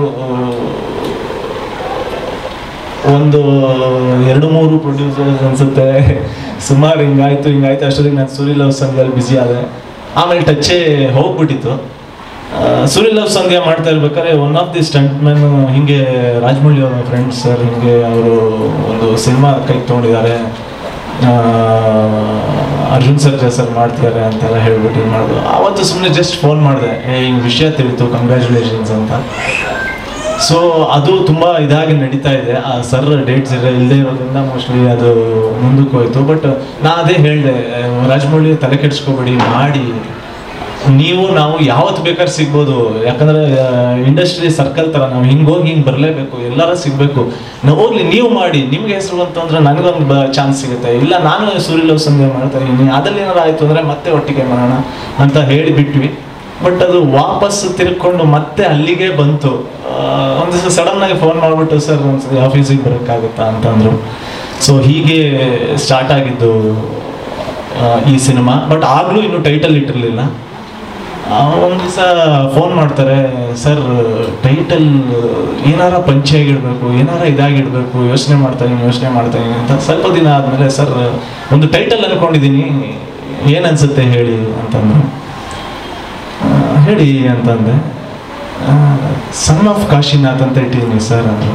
ಒಂದು ಎರಡು ಮೂರು ಪ್ರೊಡ್ಯೂಸರ್ಸ್ ಅನ್ಸುತ್ತೆ ಸುಮಾರು ಹಿಂಗಾಯ್ತು ಹಿಂಗಾಯ್ತು ಅಷ್ಟೊತ್ತಿಗೆ ನಾನು ಸೂರ್ಯ ಲವ್ ಸಂಧ್ಯದಲ್ಲಿ ಬ್ಯುಸಿ ಆದೆ ಆಮೇಲೆ ಟಚ್ಚೇ ಹೋಗ್ಬಿಟ್ಟಿತ್ತು ಆ, ಸೂರ್ಯ ಲವ್ ಸಂಧ್ಯಾ ಮಾಡ್ತಾ ಇರ್ಬೇಕಾದ್ರೆ one of the stunt man ಹಿಂಗೆ ರಾಜಮೌಳಿ ಅವರ ಫ್ರೆಂಡ್ಸ್ ಸರ್ ಹಿಂಗೆ ಅವರು ಒಂದು ಸಿನಿಮಾ ಕೈ ತೊಗೊಂಡಿದ್ದಾರೆ ಆ, ಅರ್ಜುನ್ ಸರ್ಜಾ ಸರ್ ಮಾಡ್ತಿದ್ದಾರೆ ಅಂತೆಲ್ಲ ಹೇಳ್ಬಿಟ್ಟು ಇದು ಮಾಡೋದು ಆವತ್ತು ಸುಮ್ಮನೆ ಜಸ್ಟ್ ಫೋನ್ ಮಾಡಿದೆ ಏ ಹಿಂಗೆ ವಿಷಯ ತಿಳಿತು ಕಂಗ್ರ್ಯಾಚುಲೇಷನ್ಸ್ ಅಂತ ಸೊ ಅದು ತುಂಬ ಇದಾಗಿ ನಡೀತಾ ಇದೆ ಆ ಸರ್ ಡೇಟ್ಸ್ ಇಲ್ಲ ಇಲ್ಲದೆ ಇರೋದ್ರಿಂದ ಮೋಸ್ಟ್ಲಿ ಅದು ಮುಂದಕ್ಕೆ ಹೋಯ್ತು ಬಟ್ ನಾ ಅದೇ ಹೇಳಿದೆ ರಾಜಮೌಳಿ ತಲೆ ಕೆಡಿಸ್ಕೋಬೇಡಿ ಮಾಡಿ ನೀವು ನಾವು ಯಾವತ್ತು ಬೇಕಾದ್ರೆ ಸಿಗ್ಬೋದು ಯಾಕಂದ್ರೆ ಇಂಡಸ್ಟ್ರಿ ಸರ್ಕಲ್ ತರ ನಾವು ಹಿಂಗ್ ಹೋಗಿ ಹಿಂಗ್ ಬರಲೇಬೇಕು ಎಲ್ಲರೂ ಸಿಗ್ಬೇಕು ನಾವು ಹೋಗ್ಲಿ ನೀವು ಮಾಡಿ ನಿಮ್ಗೆ ಹೆಸರು ಬಂತಂದ್ರೆ ನನಗೊಂದು ಚಾನ್ಸ್ ಸಿಗುತ್ತೆ ಇಲ್ಲ ನಾನು ಸೂರ್ಯ ಲವ್ ಸಂಧ್ಯಾ ಮಾಡ್ತಾ ಇದ್ದೀನಿ ಅದ್ರಲ್ಲಿ ಏನಾರು ಆಯ್ತು ಅಂದ್ರೆ ಮತ್ತೆ ಒಟ್ಟಿಗೆ ಮಾಡೋಣ ಅಂತ ಹೇಳಿ ಬಿಟ್ವಿ ಬಟ್ ಅದು ವಾಪಸ್ ತಿರ್ಕೊಂಡು ಮತ್ತೆ ಅಲ್ಲಿಗೆ ಬಂತು ಆ, ಒಂದ್ ದಿವಸ ಸಡನ್ ಆಗಿ ಫೋನ್ ಮಾಡ್ಬಿಟ್ಟು ಸರ್ ಒಂದ್ಸತಿ ಆಫೀಸಿಗೆ ಬರೋಕ್ಕಾಗುತ್ತಾ ಅಂತಂದ್ರು ಸೊ ಹೀಗೆ ಸ್ಟಾರ್ಟ್ ಆಗಿದ್ದು ಆ, ಈ ಸಿನಿಮಾ ಬಟ್ ಆಗ್ಲೂ ಇನ್ನೂ ಟೈಟಲ್ ಇಟ್ಟಿರಲಿಲ್ಲ ಒಂದು ದಿವಸ ಫೋನ್ ಮಾಡ್ತಾರೆ ಸರ್ ಟೈಟಲ್ ಏನಾರ ಪಂಚಾಗಿಡ್ಬೇಕು ಏನಾರ ಇದಾಗಿಡ್ಬೇಕು ಯೋಚನೆ ಮಾಡ್ತಾ ಇದೀನಿ ಯೋಚನೆ ಮಾಡ್ತಾ ಇದೀನಿ ಅಂತ ಸ್ವಲ್ಪ ದಿನ ಆದಮೇಲೆ ಸರ್ ಒಂದು ಟೈಟಲ್ ಅನ್ಕೊಂಡಿದ್ದೀನಿ ಏನು ಅನ್ಸುತ್ತೆ ಹೇಳಿ ಅಂತಂದ್ರು ಆ, ಹೇಳಿ ಅಂತಂದೆ ಸನ್ ಆಫ್ ಕಾಶಿನಾಥ್ ಅಂತ ಇಟ್ಟಿದ್ದೀನಿ ಸರ್ ಅಂದರು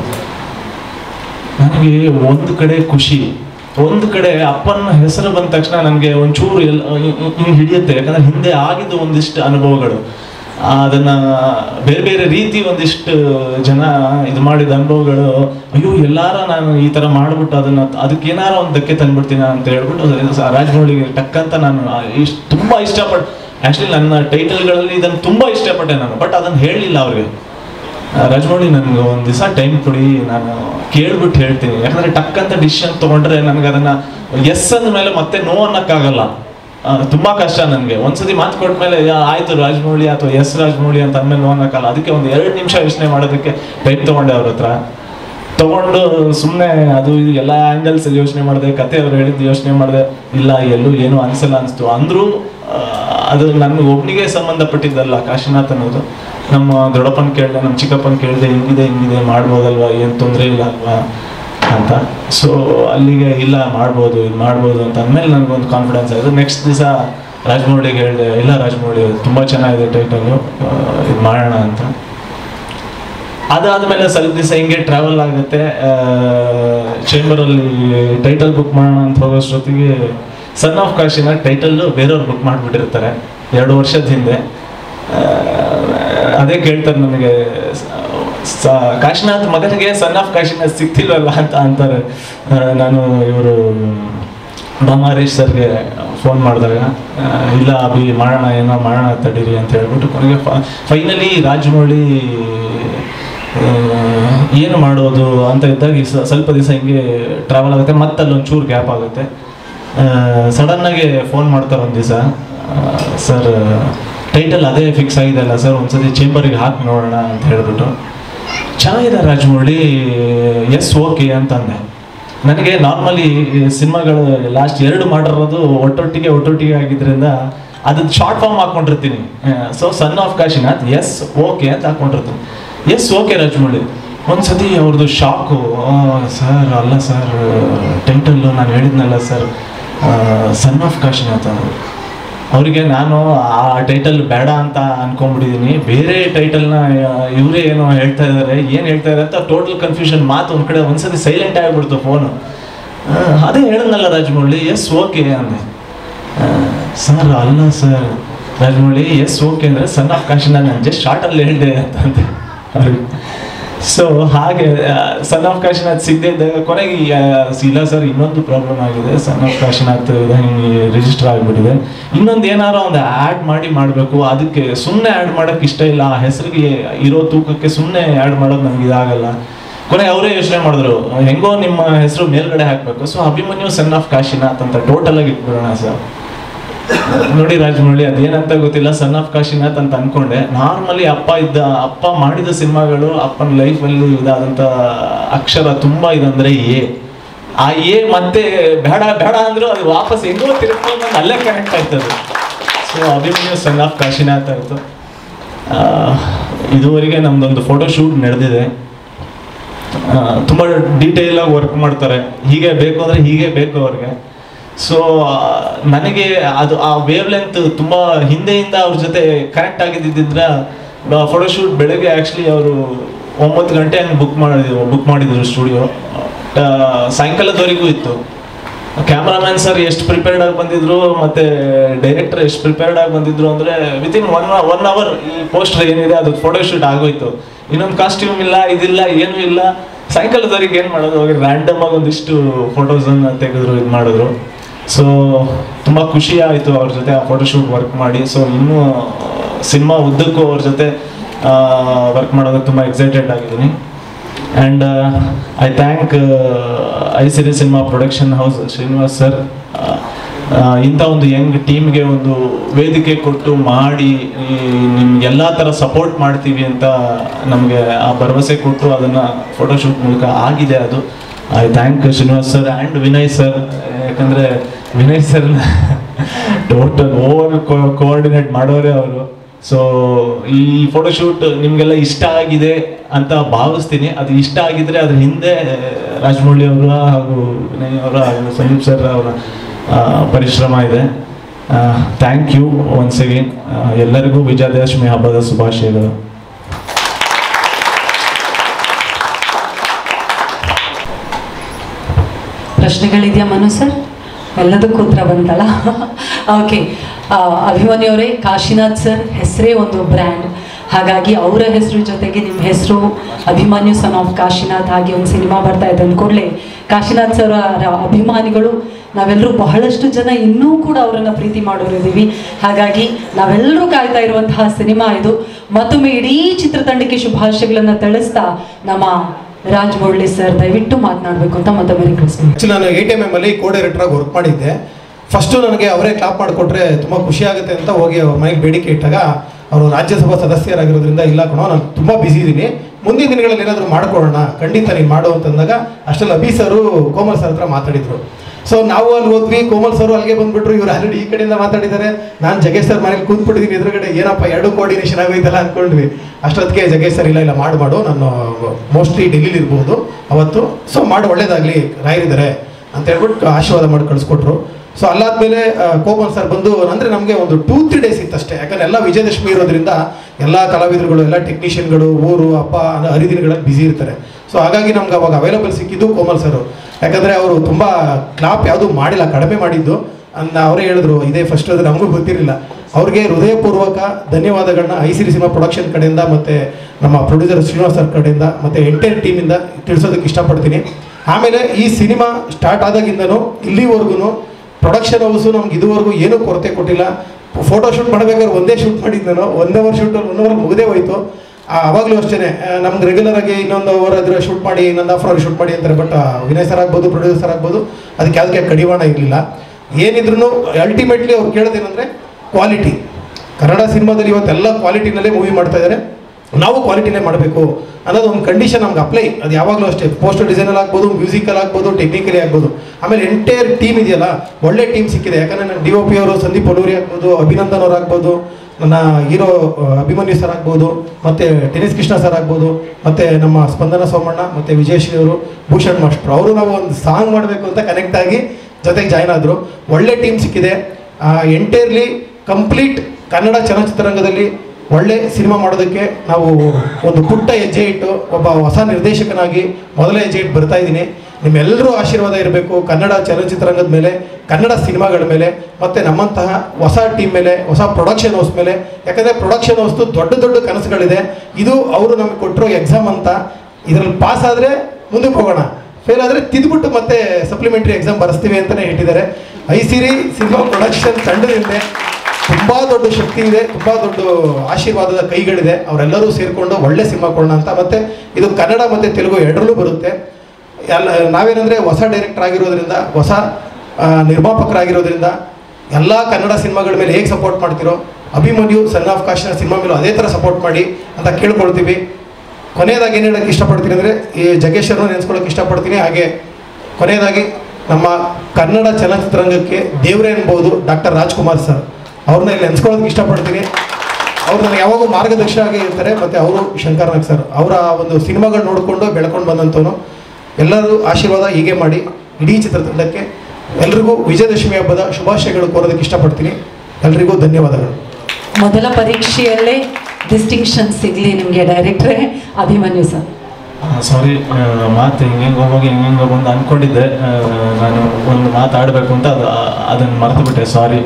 ನನಗೆ ಒಂದು ಕಡೆ ಖುಷಿ ಒಂದು ಕಡೆ ಅಪ್ಪನ ಹೆಸರು ಬಂದ ತಕ್ಷಣ ನನಗೆ ಒಂಚೂರು ಎಲ್ ಹಿಂಗೆ ಹಿಡಿಯುತ್ತೆ ಯಾಕಂದ್ರೆ ಹಿಂದೆ ಆಗಿದ್ದು ಒಂದಿಷ್ಟು ಅನುಭವಗಳು ಆ, ಅದನ್ನ ಬೇರೆ ಬೇರೆ ರೀತಿ ಒಂದಿಷ್ಟು ಜನ ಇದು ಮಾಡಿದ ಅನುಭವಗಳು ಅಯ್ಯೋ ಎಲ್ಲಾರ ನಾನು ಈ ತರ ಮಾಡ್ಬಿಟ್ಟು ಅದನ್ನ ಅದಕ್ಕೆ ಏನಾರ ಒಂದು ಧಕ್ಕೆ ತಂದ್ಬಿಡ್ತೀನಿ ಅಂತ ಹೇಳ್ಬಿಟ್ಟು ರಾಜಮೌಳಿಗೆ ಟಕ್ಕಂತ ನಾನು ಇಷ್ಟ ತುಂಬಾ ಇಷ್ಟಪಟ್ಟು ಆಕ್ಚುಲಿ ನನ್ನ ಟೈಟಲ್ಗಳಲ್ಲಿ ಇದನ್ನು ತುಂಬಾ ಇಷ್ಟಪಟ್ಟೆ ನಾನು ಬಟ್ ಅದನ್ನ ಹೇಳಲಿಲ್ಲ ಅವ್ರಿಗೆ ಆ, ರಾಜಮೌಳಿ ನನಗೆ ಒಂದು ದಿವಸ ಟೈಮ್ ಕೊಡಿ ನಾನು ಕೇಳ್ಬಿಟ್ಟು ಹೇಳ್ತೀನಿ ಯಾಕಂದ್ರೆ ಟಕ್ ಅಂತ ಡಿಸಿಷನ್ ತಗೊಂಡ್ರೆ ನನಗೆ ಅದನ್ನ ಎಸ್ ಅಂದ ಮೇಲೆ ಮತ್ತೆ ನೋ ಅನ್ನಕ್ಕಾಗಲ್ಲ ಆ, ತುಂಬಾ ಕಷ್ಟ ನನಗೆ ಒಂದ್ಸತಿ ಮಾತು ಕೊಟ್ಮೇಲೆ ಯಾ, ಆಯ್ತು ರಾಜಮೌಳಿ ಅಥವಾ ಎಸ್ ರಾಜಮೌಳಿ ಅಂತ ಅಂದ್ಮೇಲೆ ನೋ ಅನ್ನಕ್ಕಾಗಲ್ಲ ಅದಕ್ಕೆ ಒಂದು ಎರಡು ನಿಮಿಷ ಯೋಚನೆ ಮಾಡೋದಕ್ಕೆ ಟೈಮ್ ತಗೊಂಡೆ ಅವ್ರ ಹತ್ರ ತಗೊಂಡು ಸುಮ್ಮನೆ ಅದು ಇದು ಎಲ್ಲ ಆ್ಯಂಗಲ್ಸ್ ಯೋಚನೆ ಮಾಡಿದೆ ಕತೆ ಅವ್ರು ಹೇಳಿದ್ದು ಯೋಚನೆ ಮಾಡಿದೆ ಇಲ್ಲ ಎಲ್ಲೂ ಏನೂ ಅನಿಸಲ್ಲ ಅನಿಸ್ತು ಅಂದರೂ ಅದು ನನ್ನ ಒಬ್ಬನಿಗೆ ಸಂಬಂಧಪಟ್ಟಿದ್ದಲ್ಲ ಕಾಶಿನಾಥ್ ಅನ್ನೋದು ನಮ್ಮ ದೊಡ್ಡಪ್ಪನ ಕೇಳಿದೆ ನಮ್ಮ ಚಿಕ್ಕಪ್ಪನ ಕೇಳಿದೆ ಹಿಂಗಿದೆ ಹಿಂಗಿದೆ ಮಾಡ್ಬೋದಲ್ವಾ ಏನು ತೊಂದರೆ ಇಲ್ಲ ಅಲ್ವಾ ಅಂತ ಸೊ ಅಲ್ಲಿಗೆ ಇಲ್ಲ ಮಾಡ್ಬೋದು ಇದು ಮಾಡ್ಬೋದು ಅಂತ ಅಂದಮೇಲೆ ನನಗೊಂದು ಕಾನ್ಫಿಡೆನ್ಸ್ ಆಯಿತು ನೆಕ್ಸ್ಟ್ ದಿವಸ ರಾಜಮೌಳಿಗೆ ಹೇಳಿದೆ ಇಲ್ಲ ರಾಜಮೌಳಿ ತುಂಬ ಚೆನ್ನಾಗಿದೆ ಟೈಟಲ್ಲು ಇದು ಮಾಡೋಣ ಅಂತ ಅದಾದಮೇಲೆ ಸ್ವಲ್ಪ ದಿವಸ ಹಿಂಗೆ ಟ್ರಾವೆಲ್ ಆಗುತ್ತೆ ಚೇಂಬರಲ್ಲಿ ಟೈಟಲ್ ಬುಕ್ ಮಾಡೋಣ ಅಂತ ಹೋಗೋಷ್ಟೊತ್ತಿಗೆ ಸನ್ ಆಫ್ ಕಾಶಿನ ಟೈಟಲ್ಲು ಬೇರೆಯವ್ರು ಬುಕ್ ಮಾಡಿಬಿಟ್ಟಿರ್ತಾರೆ ಎರಡು ವರ್ಷದ ಹಿಂದೆ ಆ, ಅದೇ ಕೇಳ್ತಾರೆ ನನಗೆ ಸ- ಕಾಶಿನಾಥ್ ಮಗನಿಗೆ ಸನ್ ಆಫ್ ಕಾಶಿನಾಥ್ ಸಿಗ್ತಿಲ್ವಲ್ಲ ಅಂತ ಅಂತಾರೆ ಆ, ನಾನು ಇವರು ಹರೀಶ್ ಸರ್ಗೆ ಫೋನ್ ಮಾಡಿದಾಗ ಆ, ಇಲ್ಲ ಅಭಿ ಮಾಡೋಣ ಏನೋ ಮಾಡೋಣ ತಡೀರಿ ಅಂತ ಹೇಳ್ಬಿಟ್ಟು ಕೊನೆಗೆ ಫೈನಲಿ ರಾಜಮೌಳಿ ಆ, ಏನು ಮಾಡೋದು ಅಂತ ಇದ್ದಾಗ ಈ ಸ- ಸ್ವಲ್ಪ ದಿವಸ ಹಿಂಗೆ ಟ್ರಾವೆಲ್ ಆಗುತ್ತೆ ಮತ್ತೆ ಅಲ್ಲೊಂದು ಚೂರು ಗ್ಯಾಪ್ ಆಗುತ್ತೆ ಸಡನ್ನಾಗಿ ಫೋನ್ ಮಾಡ್ತಾರೆ ಒಂದು ದಿವಸ ಸರ್ ಟೈಟಲ್ ಅದೇ ಫಿಕ್ಸ್ ಆಗಿದೆ ಅಲ್ಲ ಸರ್ ಒಂದ್ಸತಿ ಚೇಂಬರಿಗೆ ಹಾಕಿ ನೋಡೋಣ ಅಂತ ಹೇಳ್ಬಿಟ್ಟು ಚೆನ್ನಾಗಿದೆ ರಾಜಮೌಳಿ ಎಸ್ ಓಕೆ ಅಂತಂದೆ ನನಗೆ ನಾರ್ಮಲಿ ಸಿನಿಮಾಗಳು ಲಾಸ್ಟ್ ಎರಡು ಮಾಡಿರೋದು ಒಟ್ಟೊಟ್ಟಿಗೆ ಒಟ್ಟೊಟ್ಟಿಗೆ ಆಗಿದ್ರಿಂದ ಅದು ಶಾರ್ಟ್ ಫಾರ್ಮ್ ಹಾಕೊಂಡಿರ್ತೀನಿ so son of Kashinath yes okay ಅಂತ ಹಾಕೊಂಡಿರ್ತೀನಿ ಎಸ್ ಓಕೆ ರಾಜಮೌಳಿ ಒಂದ್ಸತಿ ಅವ್ರದ್ದು ಶಾಕು ಸರ್ ಅಲ್ಲ ಸರ್ ಟೈಟಲ್ಲು ನಾನು ಹೇಳಿದ್ನಲ್ಲ ಸರ್ ಸನ್ ಆಫ್ ಕಾಶಿನಾಥ್ ಅವರು ಅವರಿಗೆ ನಾನು ಆ ಟೈಟಲ್ ಬೇಡ ಅಂತ ಅನ್ಕೊಂಡ್ಬಿಟ್ಟಿದ್ದೀನಿ ಬೇರೆ ಟೈಟಲ್ನ ಇವರೇ ಏನೋ ಹೇಳ್ತಾ ಇದ್ದಾರೆ ಏನು ಹೇಳ್ತಾ ಇದ್ದಾರೆ ಅಂತ ಟೋಟಲ್ ಕನ್ಫ್ಯೂಷನ್ ಮಾತು ಒಂದು ಕಡೆ ಒಂದ್ಸತಿ ಸೈಲೆಂಟ್ ಆಗಿಬಿಡ್ತು ಫೋನು ಅದೇ ಹೇಳಿದ್ನಲ್ಲ ರಾಜಮೌಳಿ ಎಸ್ ಓಕೆ ಅಂದೆ ಸರ್ ಅಲ್ಲ ಸರ್ ರಾಜಮೌಳಿ ಎಸ್ ಓಕೆ ಅಂದರೆ ಸನ್ ಆಫ್ ಕಾಶಿನ ನಾನು ಜಸ್ಟ್ ಶಾರ್ಟಲ್ಲಿ ಹೇಳಿದೆ ಅಂತಂದೆ ಅವ್ರಿಗೆ ಸೊ ಹಾಗೆ ಸನ್ ಆಫ್ ಕಾಶಿನಾಥ್ ಸಿಗದೆ ಇದ್ದಾಗ ಕೊನೆಗೆ ಆ, ಇಲ್ಲ ಸರ್ ಇನ್ನೊಂದು ಪ್ರಾಬ್ಲಮ್ ಆಗಿದೆ ಸನ್ ಆಫ್ ಕಾಶಿನಾಥ್ ರಿಜಿಸ್ಟರ್ ಆಗಿಬಿಟ್ಟಿದೆ ಇನ್ನೊಂದು ಏನಾರು ಒಂದು ಆ್ಯಡ್ ಮಾಡಿ ಮಾಡಬೇಕು ಅದಕ್ಕೆ ಸುಮ್ಮನೆ ಆ್ಯಡ್ ಮಾಡೋಕ್ಕೆ ಇಷ್ಟ ಇಲ್ಲ ಆ ಹೆಸರಿಗೆ ಇರೋ ತೂಕಕ್ಕೆ ಸುಮ್ಮನೆ ಆ್ಯಡ್ ಮಾಡೋದು ನಮ್ಗೆ ಇದಾಗಲ್ಲ ಕೊನೆಗೆ ಅವರೇ ಯೋಚನೆ ಮಾಡಿದ್ರು ಹೆಂಗೋ ನಿಮ್ಮ ಹೆಸರು ಮೇಲ್ಗಡೆ ಹಾಕಬೇಕು so Abhimanyu son of Kashinath ಅಂತ ಟೋಟಲ್ ಆಗಿ ಇಟ್ಬಿಡೋಣ ಸರ್ ನೋಡಿ ರಾಜಮೌಳಿ ಅದೇನಂತ ಗೊತ್ತಿಲ್ಲ ಸನ್ ಆಫ್ ಕಾಶಿನಾಥ್ ಅಂತ ಅನ್ಕೊಂಡೆ ನಾರ್ಮಲಿ ಅಪ್ಪ ಇದ್ದ ಅಪ್ಪ ಮಾಡಿದ ಸಿನಿಮಾಗಳು ಅಪ್ಪನ ಲೈಫಲ್ಲಿ ಇದಾದಂಥ ಅಕ್ಷರ ತುಂಬಾ ಇದಂದ್ರೆ ಎ ಆ ಎ ಮತ್ತೆ ಬೇಡ ಬೇಡ ಅಂದ್ರು ಅದು ವಾಪಸ್ ಹೆಂಗೋ ತಿರ್ಕೊಂಡು ಬಂದು ಅಲ್ಲೇ ಕನೆಕ್ಟ್ ಆಯ್ತದೆ so Abhimanyu son of Kashinath ಆಯಿತು ಇದುವರೆಗೆ ನಮ್ದೊಂದು ಫೋಟೋ ಶೂಟ್ ನಡೆದಿದೆ ತುಂಬ ಡೀಟೇಲ್ ಆಗಿ ವರ್ಕ್ ಮಾಡ್ತಾರೆ ಹೀಗೆ ಬೇಕು ಅಂದರೆ ಹೀಗೆ ಬೇಕು ಅವ್ರಿಗೆ ಸೊ ನನಗೆ ಅದು ಆ ವೇವ್ ಲೆಂತ್ ತುಂಬ ಹಿಂದೆಯಿಂದ ಅವ್ರ ಜೊತೆ ಕನೆಕ್ಟ್ ಆಗಿದ್ದಿದ್ರೆ ಫೋಟೋಶೂಟ್ ಬೆಳಗ್ಗೆ ಆ್ಯಕ್ಚುಲಿ ಅವರು ಒಂಬತ್ತು ಗಂಟೆ ಹಂಗೆ ಬುಕ್ ಮಾಡಿದ್ರು ಬುಕ್ ಮಾಡಿದ್ರು ಸ್ಟುಡಿಯೋ ಸಾಯಂಕಾಲದವರೆಗೂ ಇತ್ತು ಕ್ಯಾಮ್ರಾಮನ್ ಸರ್ ಎಷ್ಟು ಪ್ರಿಪೇರ್ಡ್ ಆಗಿ ಬಂದಿದ್ರು ಮತ್ತೆ ಡೈರೆಕ್ಟರ್ ಎಷ್ಟು ಪ್ರಿಪೇರ್ಡ್ ಆಗಿ ಬಂದಿದ್ರು ಅಂದ್ರೆ ವಿತಿನ್ ಒನ್ ಒನ್ ಅವರ್ ಈ ಪೋಸ್ಟರ್ ಏನಿದೆ ಅದು ಫೋಟೋಶೂಟ್ ಆಗೋಯ್ತು ಇನ್ನೊಂದು ಕಾಸ್ಟ್ಯೂಮ್ ಇಲ್ಲ ಇದಿಲ್ಲ ಏನೂ ಇಲ್ಲ ಸಾಯಂಕಾಲದವರೆಗೆ ಏನು ಮಾಡೋದು ಹೋಗಿ ರ್ಯಾಂಡಮ್ ಆಗಿ ಒಂದಿಷ್ಟು ಫೋಟೋಸನ್ನು ತೆಗೆದ್ರು ಇದು ಮಾಡಿದ್ರು ಸೊ ತುಂಬ ಖುಷಿ ಆಯಿತು ಅವ್ರ ಜೊತೆ ಆ ಫೋಟೋಶೂಟ್ ವರ್ಕ್ ಮಾಡಿ ಸೊ ಇನ್ನೂ ಸಿನಿಮಾ ಉದ್ದಕ್ಕೂ ಅವ್ರ ಜೊತೆ ವರ್ಕ್ ಮಾಡೋದಕ್ಕೆ ತುಂಬ ಎಕ್ಸೈಟೆಡ್ ಆಗಿದ್ದೀನಿ and I thank I Siri cinema production house Srinivas sir ಇಂಥ ಒಂದು ಯಂಗ್ ಟೀಮ್ಗೆ ಒಂದು ವೇದಿಕೆ ಕೊಟ್ಟು ಮಾಡಿ ನಿಮ್ಗೆ ಎಲ್ಲ ಥರ ಸಪೋರ್ಟ್ ಮಾಡ್ತೀವಿ ಅಂತ ನಮಗೆ ಆ ಭರವಸೆ ಕೊಟ್ಟು ಅದನ್ನು ಫೋಟೋಶೂಟ್ ಮೂಲಕ ಆಗಿದೆ ಅದು I thank Srinivas sir and Vinay sir ಯಾಕಂದರೆ ವಿನಯ್ ಸರ್ನ ಟೋಟಲ್ ಓವರ್ ಕೋಆರ್ಡಿನೇಟ್ ಮಾಡೋರೇ ಅವರು ಸೊ ಈ ಫೋಟೋಶೂಟ್ ನಿಮಗೆಲ್ಲ ಇಷ್ಟ ಆಗಿದೆ ಅಂತ ಭಾವಿಸ್ತೀನಿ ಅದು ಇಷ್ಟ ಆಗಿದ್ರೆ ಅದ್ರ ಹಿಂದೆ ರಾಜಮೌಳಿ ಅವರ ಹಾಗೂ ವಿನಯ್ ಅವರ ಹಾಗೂ ಸಂದೀಪ್ ಸರ್ ಅವರ ಆ, ಪರಿಶ್ರಮ ಇದೆ ಥ್ಯಾಂಕ್ ಯು ಒನ್ಸ್ ಅಗೇನ್ ಎಲ್ಲರಿಗೂ ವಿಜಯದಶಮಿ ಹಬ್ಬದ ಶುಭಾಶಯಗಳು ಪ್ರಶ್ನೆಗಳಿದೆಯಾ ಮನು ಸರ್ ಎಲ್ಲದಕ್ಕೂ ಉತ್ತರ ಬಂತಲ್ಲ ಓಕೆ ಅಭಿಮನ್ಯು ಅವರೇ ಕಾಶಿನಾಥ್ ಸರ್ ಹೆಸರೇ ಒಂದು ಬ್ರ್ಯಾಂಡ್ ಹಾಗಾಗಿ ಅವರ ಹೆಸರು ಜೊತೆಗೆ ನಿಮ್ಮ ಹೆಸರು ಅಭಿಮನ್ಯು ಸನ್ ಆಫ್ ಕಾಶಿನಾಥ್ ಹಾಗೆ ಒಂದು ಸಿನಿಮಾ ಬರ್ತಾ ಇದೆ ಅಂದ್ಕೊಡ್ಲೆ ಕಾಶಿನಾಥ್ ಸರ್ ಅಭಿಮಾನಿಗಳು ನಾವೆಲ್ಲರೂ ಬಹಳಷ್ಟು ಜನ ಇನ್ನೂ ಕೂಡ ಅವರನ್ನು ಪ್ರೀತಿ ಮಾಡೋರಿದ್ದೀವಿ ಹಾಗಾಗಿ ನಾವೆಲ್ಲರೂ ಕಾಯ್ತಾ ಇರುವಂತಹ ಸಿನಿಮಾ ಇದು ಮತ್ತೊಮ್ಮೆ ಇಡೀ ಚಿತ್ರತಂಡಕ್ಕೆ ಶುಭಾಶಯಗಳನ್ನು ತಿಳಿಸ್ತಾ ನಮ್ಮ ರಾಜ್ ಮುರಳಿ ಸರ್ ದಯವಿಟ್ಟು ಮಾತನಾಡಬೇಕು ಅಂತ ಮತ್ತೊಮ್ಮೆ ರಿಕ್ವೆಸ್ಟ್ ಆ್ಯಕ್ಚುಲಿ ನಾನು ಎ ಟಿ ಎಮ್ ಎಮ್ ಅಲ್ಲಿ ಕೋ ಡೈರೆಕ್ಟರಾಗಿ ವರ್ಕ್ ಮಾಡಿದ್ದೆ ಫಸ್ಟು ನನಗೆ ಅವರೇ ಕ್ಲಾಪ್ ಮಾಡಿಕೊಟ್ರೆ ತುಂಬ ಖುಷಿ ಆಗುತ್ತೆ ಅಂತ ಹೋಗಿ ಅವ್ರ ಮನೆಗೆ ಬೇಡಿಕೆ ಇಟ್ಟಾಗ ಅವರು ರಾಜ್ಯಸಭಾ ಸದಸ್ಯರಾಗಿರೋದ್ರಿಂದ ಇಲ್ಲ ಕಣೋ ನಾನು ತುಂಬ ಬ್ಯುಸಿ ಇದ್ದೀನಿ ಮುಂದಿನ ದಿನಗಳಲ್ಲಿ ಏನಾದರೂ ಮಾಡ್ಕೊಳ್ಳೋಣ ಖಂಡಿತ ನೀನು ಮಾಡು ಅಂತಂದಾಗ ಅಷ್ಟರಲ್ಲಿ ಅಭಿ ಸರು ಕೋಮಲ್ ಸರ್ ಹತ್ರ ಮಾತಾಡಿದ್ರು ಸೊ ನಾವು ಅಲ್ಲಿ ಹೋದ್ವಿ ಕೋಮಲ್ ಸರ್ ಅಲ್ಲಿಗೆ ಬಂದ್ಬಿಟ್ರು ಇವ್ರು ಆಲ್ರೆಡಿ ಈ ಕಡೆಯಿಂದ ಮಾತಾಡಿದ್ದಾರೆ ನಾನು ಜಗೇಶ್ ಸರ್ ಮನೇಲಿ ಕೂತ್ಬಿಟ್ಟಿದ್ದೀನಿ ಎದುರುಗಡೆ ಏನಪ್ಪ ಎರಡು ಕೋಆರ್ಡಿನೇಷನ್ ಆಗೋಯ್ತಲ್ಲ ಅಂದ್ಕೊಂಡ್ವಿ ಅಷ್ಟೊತ್ತಿಗೆ ಜಗೇಶ್ ಸರ್ ಇಲ್ಲ ಇಲ್ಲ ಮಾಡು ಮಾಡು ನಾನು ಮೋಸ್ಟ್ಲಿ ಡೆಲ್ಲಿಲಿ ಇರ್ಬೋದು ಅವತ್ತು ಸೊ ಮಾಡಿ ಒಳ್ಳೇದಾಗಲಿ ರಾಯರಿದ್ದಾರೆ ಅಂತ ಹೇಳ್ಬಿಟ್ಟು ಆಶೀರ್ವಾದ ಮಾಡಿ ಕಳಿಸ್ಕೊಟ್ರು ಸೊ ಅಲ್ಲಾದ್ಮೇಲೆ ಆ, ಕೋಮಲ್ ಸರ್ ಬಂದು ಅಂದರೆ ನಮಗೆ ಒಂದು ಟೂ ತ್ರೀ ಡೇಸ್ ಇತ್ತಷ್ಟೇ ಯಾಕಂದ್ರೆ ಎಲ್ಲ ವಿಜಯದಶಮಿ ಇರೋದ್ರಿಂದ ಎಲ್ಲ ಕಲಾವಿದರುಗಳು ಎಲ್ಲ ಟೆಕ್ನಿಷಿಯನ್ಗಳು ಊರು ಹಬ್ಬ ಅನ್ನೋ ಹರಿದಿನಗಳಲ್ಲಿ ಬ್ಯುಸಿ ಇರ್ತಾರೆ ಸೊ ಹಾಗಾಗಿ ನಮ್ಗೆ ಅವಾಗ ಅವೈಲಬಲ್ ಸಿಕ್ಕಿದ್ದು ಕೋಮಲ್ ಸರ್ ಯಾಕಂದರೆ ಅವರು ತುಂಬ ಕ್ಲಾಪ್ ಯಾವುದು ಮಾಡಿಲ್ಲ ಕಡಿಮೆ ಮಾಡಿದ್ದು ಅನ್ನ ಅವರೇ ಹೇಳಿದ್ರು ಇದೇ ಫಸ್ಟ್ ಅದು ನಮಗೂ ಗೊತ್ತಿರಲಿಲ್ಲ ಅವ್ರಿಗೆ ಹೃದಯಪೂರ್ವಕ ಧನ್ಯವಾದಗಳನ್ನ ಐ ಸಿ ಸಿನಿಮಾ ಪ್ರೊಡಕ್ಷನ್ ಕಡೆಯಿಂದ ಮತ್ತು ನಮ್ಮ ಪ್ರೊಡ್ಯೂಸರ್ ಶ್ರೀನಿವಾಸ್ ಸರ್ ಕಡೆಯಿಂದ ಮತ್ತು ಎಂಟೈರ್ ಟೀಮಿಂದ ತಿಳಿಸೋದಕ್ಕೆ ಇಷ್ಟಪಡ್ತೀನಿ ಆಮೇಲೆ ಈ ಸಿನಿಮಾ ಸ್ಟಾರ್ಟ್ ಆದಾಗಿಂದನೂ ಇಲ್ಲಿವರೆಗೂ ಪ್ರೊಡಕ್ಷನ್ ಹೌಸು ನಮ್ಗೆ ಇದುವರೆಗೂ ಏನೂ ಕೊರತೆ ಕೊಟ್ಟಿಲ್ಲ ಫೋಟೋ ಶೂಟ್ ಮಾಡ್ಬೇಕಾದ್ರೆ ಒಂದೇ ಶೂಟ್ ಮಾಡಿದ್ದು ನಾನು ಒಂದೇ ಅವರ್ ಶೂಟ್ ಒನ್ ಅವರ್ ಮುಗದೇ ಹೋಯ್ತು ಆ, ಅವಾಗಲೂ ಅಷ್ಟೇ ನಮ್ಗೆ ರೆಗ್ಯುಲರ್ ಆಗಿ ಇನ್ನೊಂದು ಅವರ್ ಆದ್ರೆ ಶೂಟ್ ಮಾಡಿ ಇನ್ನೊಂದು ಹಾಫ್ ಅವರ್ ಶೂಟ್ ಮಾಡಿ ಅಂತಾರೆ ಬಟ್ ವಿನಯ್ ಸರ್ ಆಗ್ಬೋದು ಪ್ರೊಡ್ಯೂಸರ್ ಸರ್ ಆಗ್ಬೋದು ಅದಕ್ಕೆ ಯಾವುದಕ್ಕೆ ಕಡಿವಾಣ ಇರಲಿಲ್ಲ ಏನಿದ್ರು ಅಲ್ಟಿಮೇಟ್ಲಿ ಅವ್ರು ಕೇಳೋದೇನೆಂದರೆ ಕ್ವಾಲಿಟಿ ಕನ್ನಡ ಸಿನಿಮಾದಲ್ಲಿ ಇವತ್ತೆಲ್ಲ ಕ್ವಾಲಿಟಿನಲ್ಲೇ ಮೂವಿ ಮಾಡ್ತಾ ಇದ್ದಾರೆ ನಾವು ಕ್ವಾಲಿಟಿನೇ ಮಾಡಬೇಕು ಅನ್ನೋದು ಒಂದು ಕಂಡೀಷನ್ ನಮ್ಗೆ ಅಪ್ಲೈ ಅದು ಯಾವಾಗಲೂ ಅಷ್ಟೇ ಪೋಸ್ಟರ್ ಡಿಸೈನಲ್ಲಿ ಆಗ್ಬೋದು ಮ್ಯೂಸಿಕಲ್ ಆಗ್ಬೋದು ಟೆಕ್ನಿಕಲಿ ಆಗ್ಬೋದು ಆಮೇಲೆ ಎಂಟೈರ್ ಟೀಮ್ ಇದೆಯಲ್ಲ ಒಳ್ಳೆ ಟೀಮ್ ಸಿಕ್ಕಿದೆ ಯಾಕಂದರೆ ನನ್ನ ಡಿ ಒ ಪಿ ಅವರು ಸಂದೀಪ್ ಅಲೂರಿ ಆಗ್ಬೋದು ಅಭಿನಂದನ್ ಅವ್ರು ಆಗ್ಬೋದು ನನ್ನ ಹೀರೋ ಅಭಿಮನ್ಯು ಸರ್ ಆಗ್ಬೋದು ಮತ್ತು ಟೆನಿಸ್ ಕೃಷ್ಣ ಸರ್ ಆಗ್ಬೋದು ಮತ್ತು ನಮ್ಮ ಸ್ಪಂದನ ಸೋಮಣ್ಣ ಮತ್ತು ವಿಜಯಶ್ರೀ ಅವರು ಭೂಷಣ್ ಮಾಸ್ಟ್ರು ಅವರು ನಾವು ಒಂದು ಸಾಂಗ್ ಮಾಡಬೇಕು ಅಂತ ಕನೆಕ್ಟ್ ಆಗಿ ಜೊತೆಗೆ ಜಾಯ್ನ್ ಆದರು ಒಳ್ಳೆ ಟೀಮ್ ಸಿಕ್ಕಿದೆ ಎಂಟೈರ್ಲಿ ಕಂಪ್ಲೀಟ್ ಕನ್ನಡ ಚಲನಚಿತ್ರರಂಗದಲ್ಲಿ ಒಳ್ಳೆ ಸಿನಿಮಾ ಮಾಡೋದಕ್ಕೆ ನಾವು ಒಂದು ಪುಟ್ಟ ಹೆಜ್ಜೆ ಇಟ್ಟು ಒಬ್ಬ ಹೊಸ ನಿರ್ದೇಶಕನಾಗಿ ಮೊದಲ ಹೆಜ್ಜೆ ಇಟ್ಟು ಬರ್ತಾ ಇದ್ದೀನಿ ನಿಮ್ಮೆಲ್ಲರೂ ಆಶೀರ್ವಾದ ಇರಬೇಕು ಕನ್ನಡ ಚಲನಚಿತ್ರರಂಗದ ಮೇಲೆ ಕನ್ನಡ ಸಿನಿಮಾಗಳ ಮೇಲೆ ಮತ್ತು ನಮ್ಮಂತಹ ಹೊಸ ಟೀಮ್ ಮೇಲೆ ಹೊಸ ಪ್ರೊಡಕ್ಷನ್ ಹೌಸ್ ಮೇಲೆ ಯಾಕಂದರೆ ಪ್ರೊಡಕ್ಷನ್ ಹೌಸ್ದು ದೊಡ್ಡ ದೊಡ್ಡ ಕನಸುಗಳಿದೆ ಇದು ಅವರು ನಮಗೆ ಕೊಟ್ಟಿರೋ ಎಕ್ಸಾಮ್ ಅಂತ ಇದರಲ್ಲಿ ಪಾಸ್ ಆದರೆ ಮುಂದಕ್ಕೆ ಹೋಗೋಣ ಫೇಲ್ ಆದರೆ ತಿದ್ಬಿಟ್ಟು ಮತ್ತೆ ಸಪ್ಲಿಮೆಂಟ್ರಿ ಎಕ್ಸಾಮ್ ಬರೆಸ್ತೀವಿ ಅಂತಲೇ ಹೇಳಿದ್ದಾರೆ ಐ ಸಿರಿ ಸಿನಿಮಾ ಪ್ರೊಡಕ್ಷನ್ ತಂಡದಿಂದ ತುಂಬ ದೊಡ್ಡ ಶಕ್ತಿ ಇದೆ ತುಂಬ ದೊಡ್ಡ ಆಶೀರ್ವಾದದ ಕೈಗಳಿದೆ ಅವರೆಲ್ಲರೂ ಸೇರಿಕೊಂಡು ಒಳ್ಳೆ ಸಿನಿಮಾ ಕೊಡೋಣ ಅಂತ ಮತ್ತು ಇದು ಕನ್ನಡ ಮತ್ತು ತೆಲುಗು ಎರಡರಲ್ಲೂ ಬರುತ್ತೆ ಎಲ್ಲ ನಾವೇನಂದರೆ ಹೊಸ ಡೈರೆಕ್ಟರ್ ಆಗಿರೋದ್ರಿಂದ ಹೊಸ ಆ, ನಿರ್ಮಾಪಕರಾಗಿರೋದ್ರಿಂದ ಎಲ್ಲ ಕನ್ನಡ ಸಿನಿಮಾಗಳ ಮೇಲೆ ಹೇಗೆ ಸಪೋರ್ಟ್ ಮಾಡ್ತಿರೋ ಅಭಿಮನ್ಯು ಸನ್ ಆಫ್ ಕಾಶ್ನ ಸಿನಿಮಾ ಮೇಲೂ ಅದೇ ಥರ ಸಪೋರ್ಟ್ ಮಾಡಿ ಅಂತ ಕೇಳ್ಕೊಳ್ತೀವಿ ಕೊನೆಯದಾಗಿ ಏನು ಹೇಳೋಕ್ಕೆ ಇಷ್ಟಪಡ್ತೀನಿ ಅಂದರೆ ಈ ಜಗ್ಗೇಶ್ವರನ ನೆನೆಸ್ಕೊಳ್ಳೋಕೆ ಇಷ್ಟಪಡ್ತೀನಿ ಹಾಗೆ ಕೊನೆಯದಾಗಿ ನಮ್ಮ ಕನ್ನಡ ಚಲನಚಿತ್ರರಂಗಕ್ಕೆ ದೇವರೇ ಅನ್ಬೋದು ಡಾಕ್ಟರ್ ರಾಜ್ಕುಮಾರ್ ಸರ್ ಅವ್ರನ್ನ ಇಲ್ಲಿ ನೆನೆಸ್ಕೊಳ್ಳೋದಕ್ಕೆ ಇಷ್ಟಪಡ್ತೀನಿ ಅವ್ರು ನನಗೆ ಯಾವಾಗೂ ಮಾರ್ಗದರ್ಶಿ ಆಗಿ ಇರ್ತಾರೆ ಮತ್ತು ಅವರು ಶಂಕರ್ ನಾಗ್ ಸರ್ ಅವರ ಒಂದು ಸಿನಿಮಾಗಳು ನೋಡಿಕೊಂಡು ಬೆಳ್ಕೊಂಡು ಬಂದಂಥವನು ಎಲ್ಲರೂ ಆಶೀರ್ವಾದ ಹೀಗೆ ಮಾಡಿ ಇಡೀ ಚಿತ್ರತಂಡಕ್ಕೆ ಎಲ್ರಿಗೂ ವಿಜಯದಶಮಿ ಹಬ್ಬದ ಶುಭಾಶಯಗಳು ಕೋರೋದಕ್ಕೆ ಇಷ್ಟಪಡ್ತೀನಿ ಎಲ್ರಿಗೂ ಧನ್ಯವಾದಗಳು ಮೊದಲ ಪರೀಕ್ಷೆಯಲ್ಲೇ ಡಿಸ್ಟಿಂಕ್ಷನ್ ಸಿಗಲಿ ನಿಮಗೆ ಡೈರೆಕ್ಟ್ರೇ ಅಭಿಮನ್ಯು ಸರ್ ಸಾರಿ ಮಾತು ಹಿಂಗೆ ಹೋಗಿ ಹಿಂಗೆ ಬಂದು ಅಂದ್ಕೊಂಡಿದ್ದೆ ಆ, ನಾನು ಒಂದು ಮಾತಾಡಬೇಕು ಅಂತ ಅದು ಅದನ್ನು ಮರೆತುಬಿಟ್ಟೆ sorry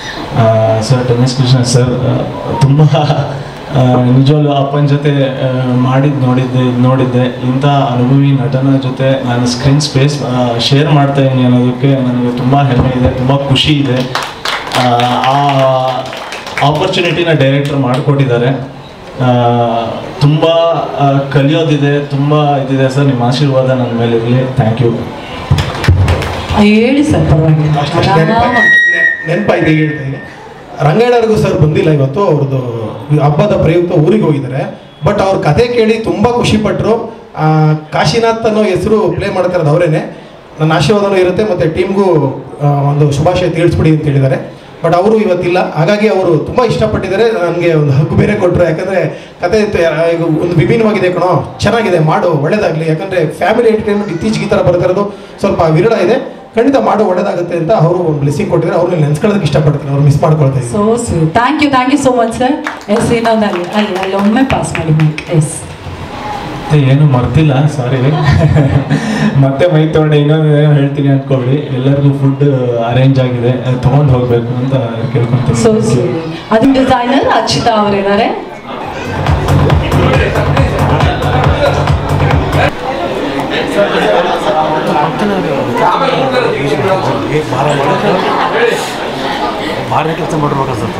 sir tennis Krishna sir ತುಂಬ ನಿಜವಾಗ್ಲೂ ಅಪ್ಪನ ಜೊತೆ ಮಾಡಿದ್ದು ನೋಡಿದ್ದೆ ಇದ್ ನೋಡಿದ್ದೆ ಇಂಥ ಅನುಭವಿ ನಟನ ಜೊತೆ ನಾನು ಸ್ಕ್ರೀನ್ ಸ್ಪೇಸ್ ಶೇರ್ ಮಾಡ್ತಾ ಇದ್ದೀನಿ ಅನ್ನೋದಕ್ಕೆ ನನಗೆ ತುಂಬ ಹೆಮ್ಮೆ ಇದೆ ತುಂಬ ಖುಷಿ ಇದೆ ಆ, ಆ ಆಪರ್ಚುನಿಟಿನ ಡೈರೆಕ್ಟರ್ ಮಾಡಿಕೊಟ್ಟಿದ್ದಾರೆ ತುಂಬ ಕಲಿಯೋದಿದೆ ತುಂಬ ಇದಿದೆ ಸರ್ ನಿಮ್ಮ ಆಶೀರ್ವಾದ ನನ್ನ ಮೇಲೆ ಇರಲಿ ಥ್ಯಾಂಕ್ ಯು ಹೇಳಿ ಸರ್ ಪರವಾಗಿಲ್ಲ ಆರಾಮಾಗಿ. ನೆನಪಾಯ್ತು ಈಗ ಹೇಳ್ತಾ ಇದ್ದೀನಿ ರಂಗಾಯಣರಿಗೂ ಸರ್ ಬಂದಿಲ್ಲ ಇವತ್ತು ಅವ್ರದ್ದು ಹಬ್ಬದ ಪ್ರಯುಕ್ತ ಊರಿಗೆ ಹೋಗಿದ್ದಾರೆ ಬಟ್ ಅವ್ರ ಕತೆ ಕೇಳಿ ತುಂಬ ಖುಷಿ ಪಟ್ಟರು ಕಾಶಿನಾಥ್ ಅನ್ನೋ ಹೆಸರು ಪ್ಲೇ ಮಾಡ್ತಾ ಇರೋದು ಅವರೇನೆ ನನ್ನ ಆಶೀರ್ವಾದನೂ ಇರುತ್ತೆ ಮತ್ತು ಟೀಮ್ಗೂ ಒಂದು ಶುಭಾಶಯ ತಿಳಿಸ್ಬಿಡಿ ಅಂತ ಹೇಳಿದ್ದಾರೆ ಬಟ್ ಅವರು ಇವತ್ತಿಲ್ಲ ಹಾಗಾಗಿ ಅವರು ತುಂಬ ಇಷ್ಟಪಟ್ಟಿದ್ದಾರೆ ನನಗೆ ಒಂದು ಹಕ್ಕು ಬೇರೆ ಕೊಟ್ಟರು ಯಾಕಂದರೆ ಕತೆ ಇತ್ತು, ಯಾ- ಈಗ ಒಂದು ವಿಭಿನ್ನವಾಗಿದೆ ಕಣೋ ಚೆನ್ನಾಗಿದೆ ಮಾಡು ಒಳ್ಳೇದಾಗಲಿ ಯಾಕಂದರೆ ಫ್ಯಾಮಿಲಿ ಎಂಟರ್ಟೈನ್ಮೆಂಟ್ ಇತ್ತೀಚೆಗೆ ಈ ಥರ ಬರ್ತಾ ಇರೋದು ಸ್ವಲ್ಪ ವಿರಳ ಇದೆ ಖಂಡಿತ ಮಾಡು ಒಳ್ಳೇದಾಗುತ್ತೆ ಅಂತ ಅವರು ಒಂದು ಬ್ಲೆಸ್ಸಿಂಗ್ ಕೊಟ್ಟಿದ್ದಾರೆ ಅವ್ರನ್ನ ನೆನ್ಸ್ಕೊಳ್ಳೋದಕ್ಕೆ ಇಷ್ಟಪಡ್ತೀನಿ ಅವ್ರು ಮಿಸ್ ಮಾಡ್ಕೊಳ್ತಾ ಇದ್ದೀನಿ so sweet thank you thank you so much sir yes ಇನ್ನೊಂದು ಅಲ್ಲಿ ಅಲ್ಲಿ ಅಲ್ಲಿ ಒಮ್ಮೆ ಪಾಸ್ ಮಾಡಿ ಮೈಕ್ ಎಸ್ ಮತ್ತೆ ಏನು ಮರ್ತಿಲ್ಲ ಸಾರಿ ಮತ್ತೆ ಮೈ ತೊಗೊಂಡೆ ಇನ್ನೊಂದು ಏನೋ ಹೇಳ್ತೀನಿ ಅನ್ಕೊಬಿಡಿ ಎಲ್ಲರಿಗೂ ಫುಡ್ ಅರೇಂಜ್ ಆಗಿದೆ ತೊಗೊಂಡು ಹೋಗಬೇಕು ಅಂತ ಸೊ ಕೇಳ್ಕೊತೀನಿ ಸ್ವೀಟ್ ಅದು ಡಿಸೈನರ್ ಅಚ್ಯುತಾ ಅವರಿದ್ದಾರೆ ಭಾಳ ಕೆಲಸ ಮಾಡಿರ್ಬೇಕನ್ಸುತ್ತೆ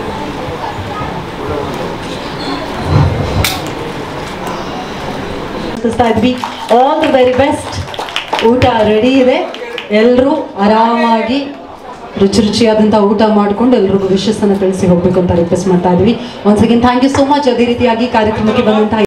ತಿಳಿಸ್ತಾ ಇದ್ವಿ ಆಲ್ ದಿ ವೆರಿ ಬೆಸ್ಟ್ ಊಟ ರೆಡಿ ಇದೆ ಎಲ್ಲರೂ ಆರಾಮಾಗಿ ರುಚಿ ರುಚಿಯಾದಂಥ ಊಟ ಮಾಡಿಕೊಂಡು ಎಲ್ರಿಗೂ ವಿಶಸ್ಸನ್ನು ತಿಳಿಸಿ ಹೋಗಬೇಕು ಅಂತ ರಿಕ್ವೆಸ್ಟ್ ಮಾಡ್ತಾ ಇದ್ವಿ once again thank you so much ಅದೇ ರೀತಿಯಾಗಿ ಕಾರ್ಯಕ್ರಮಕ್ಕೆ ಬಂದಂತಹ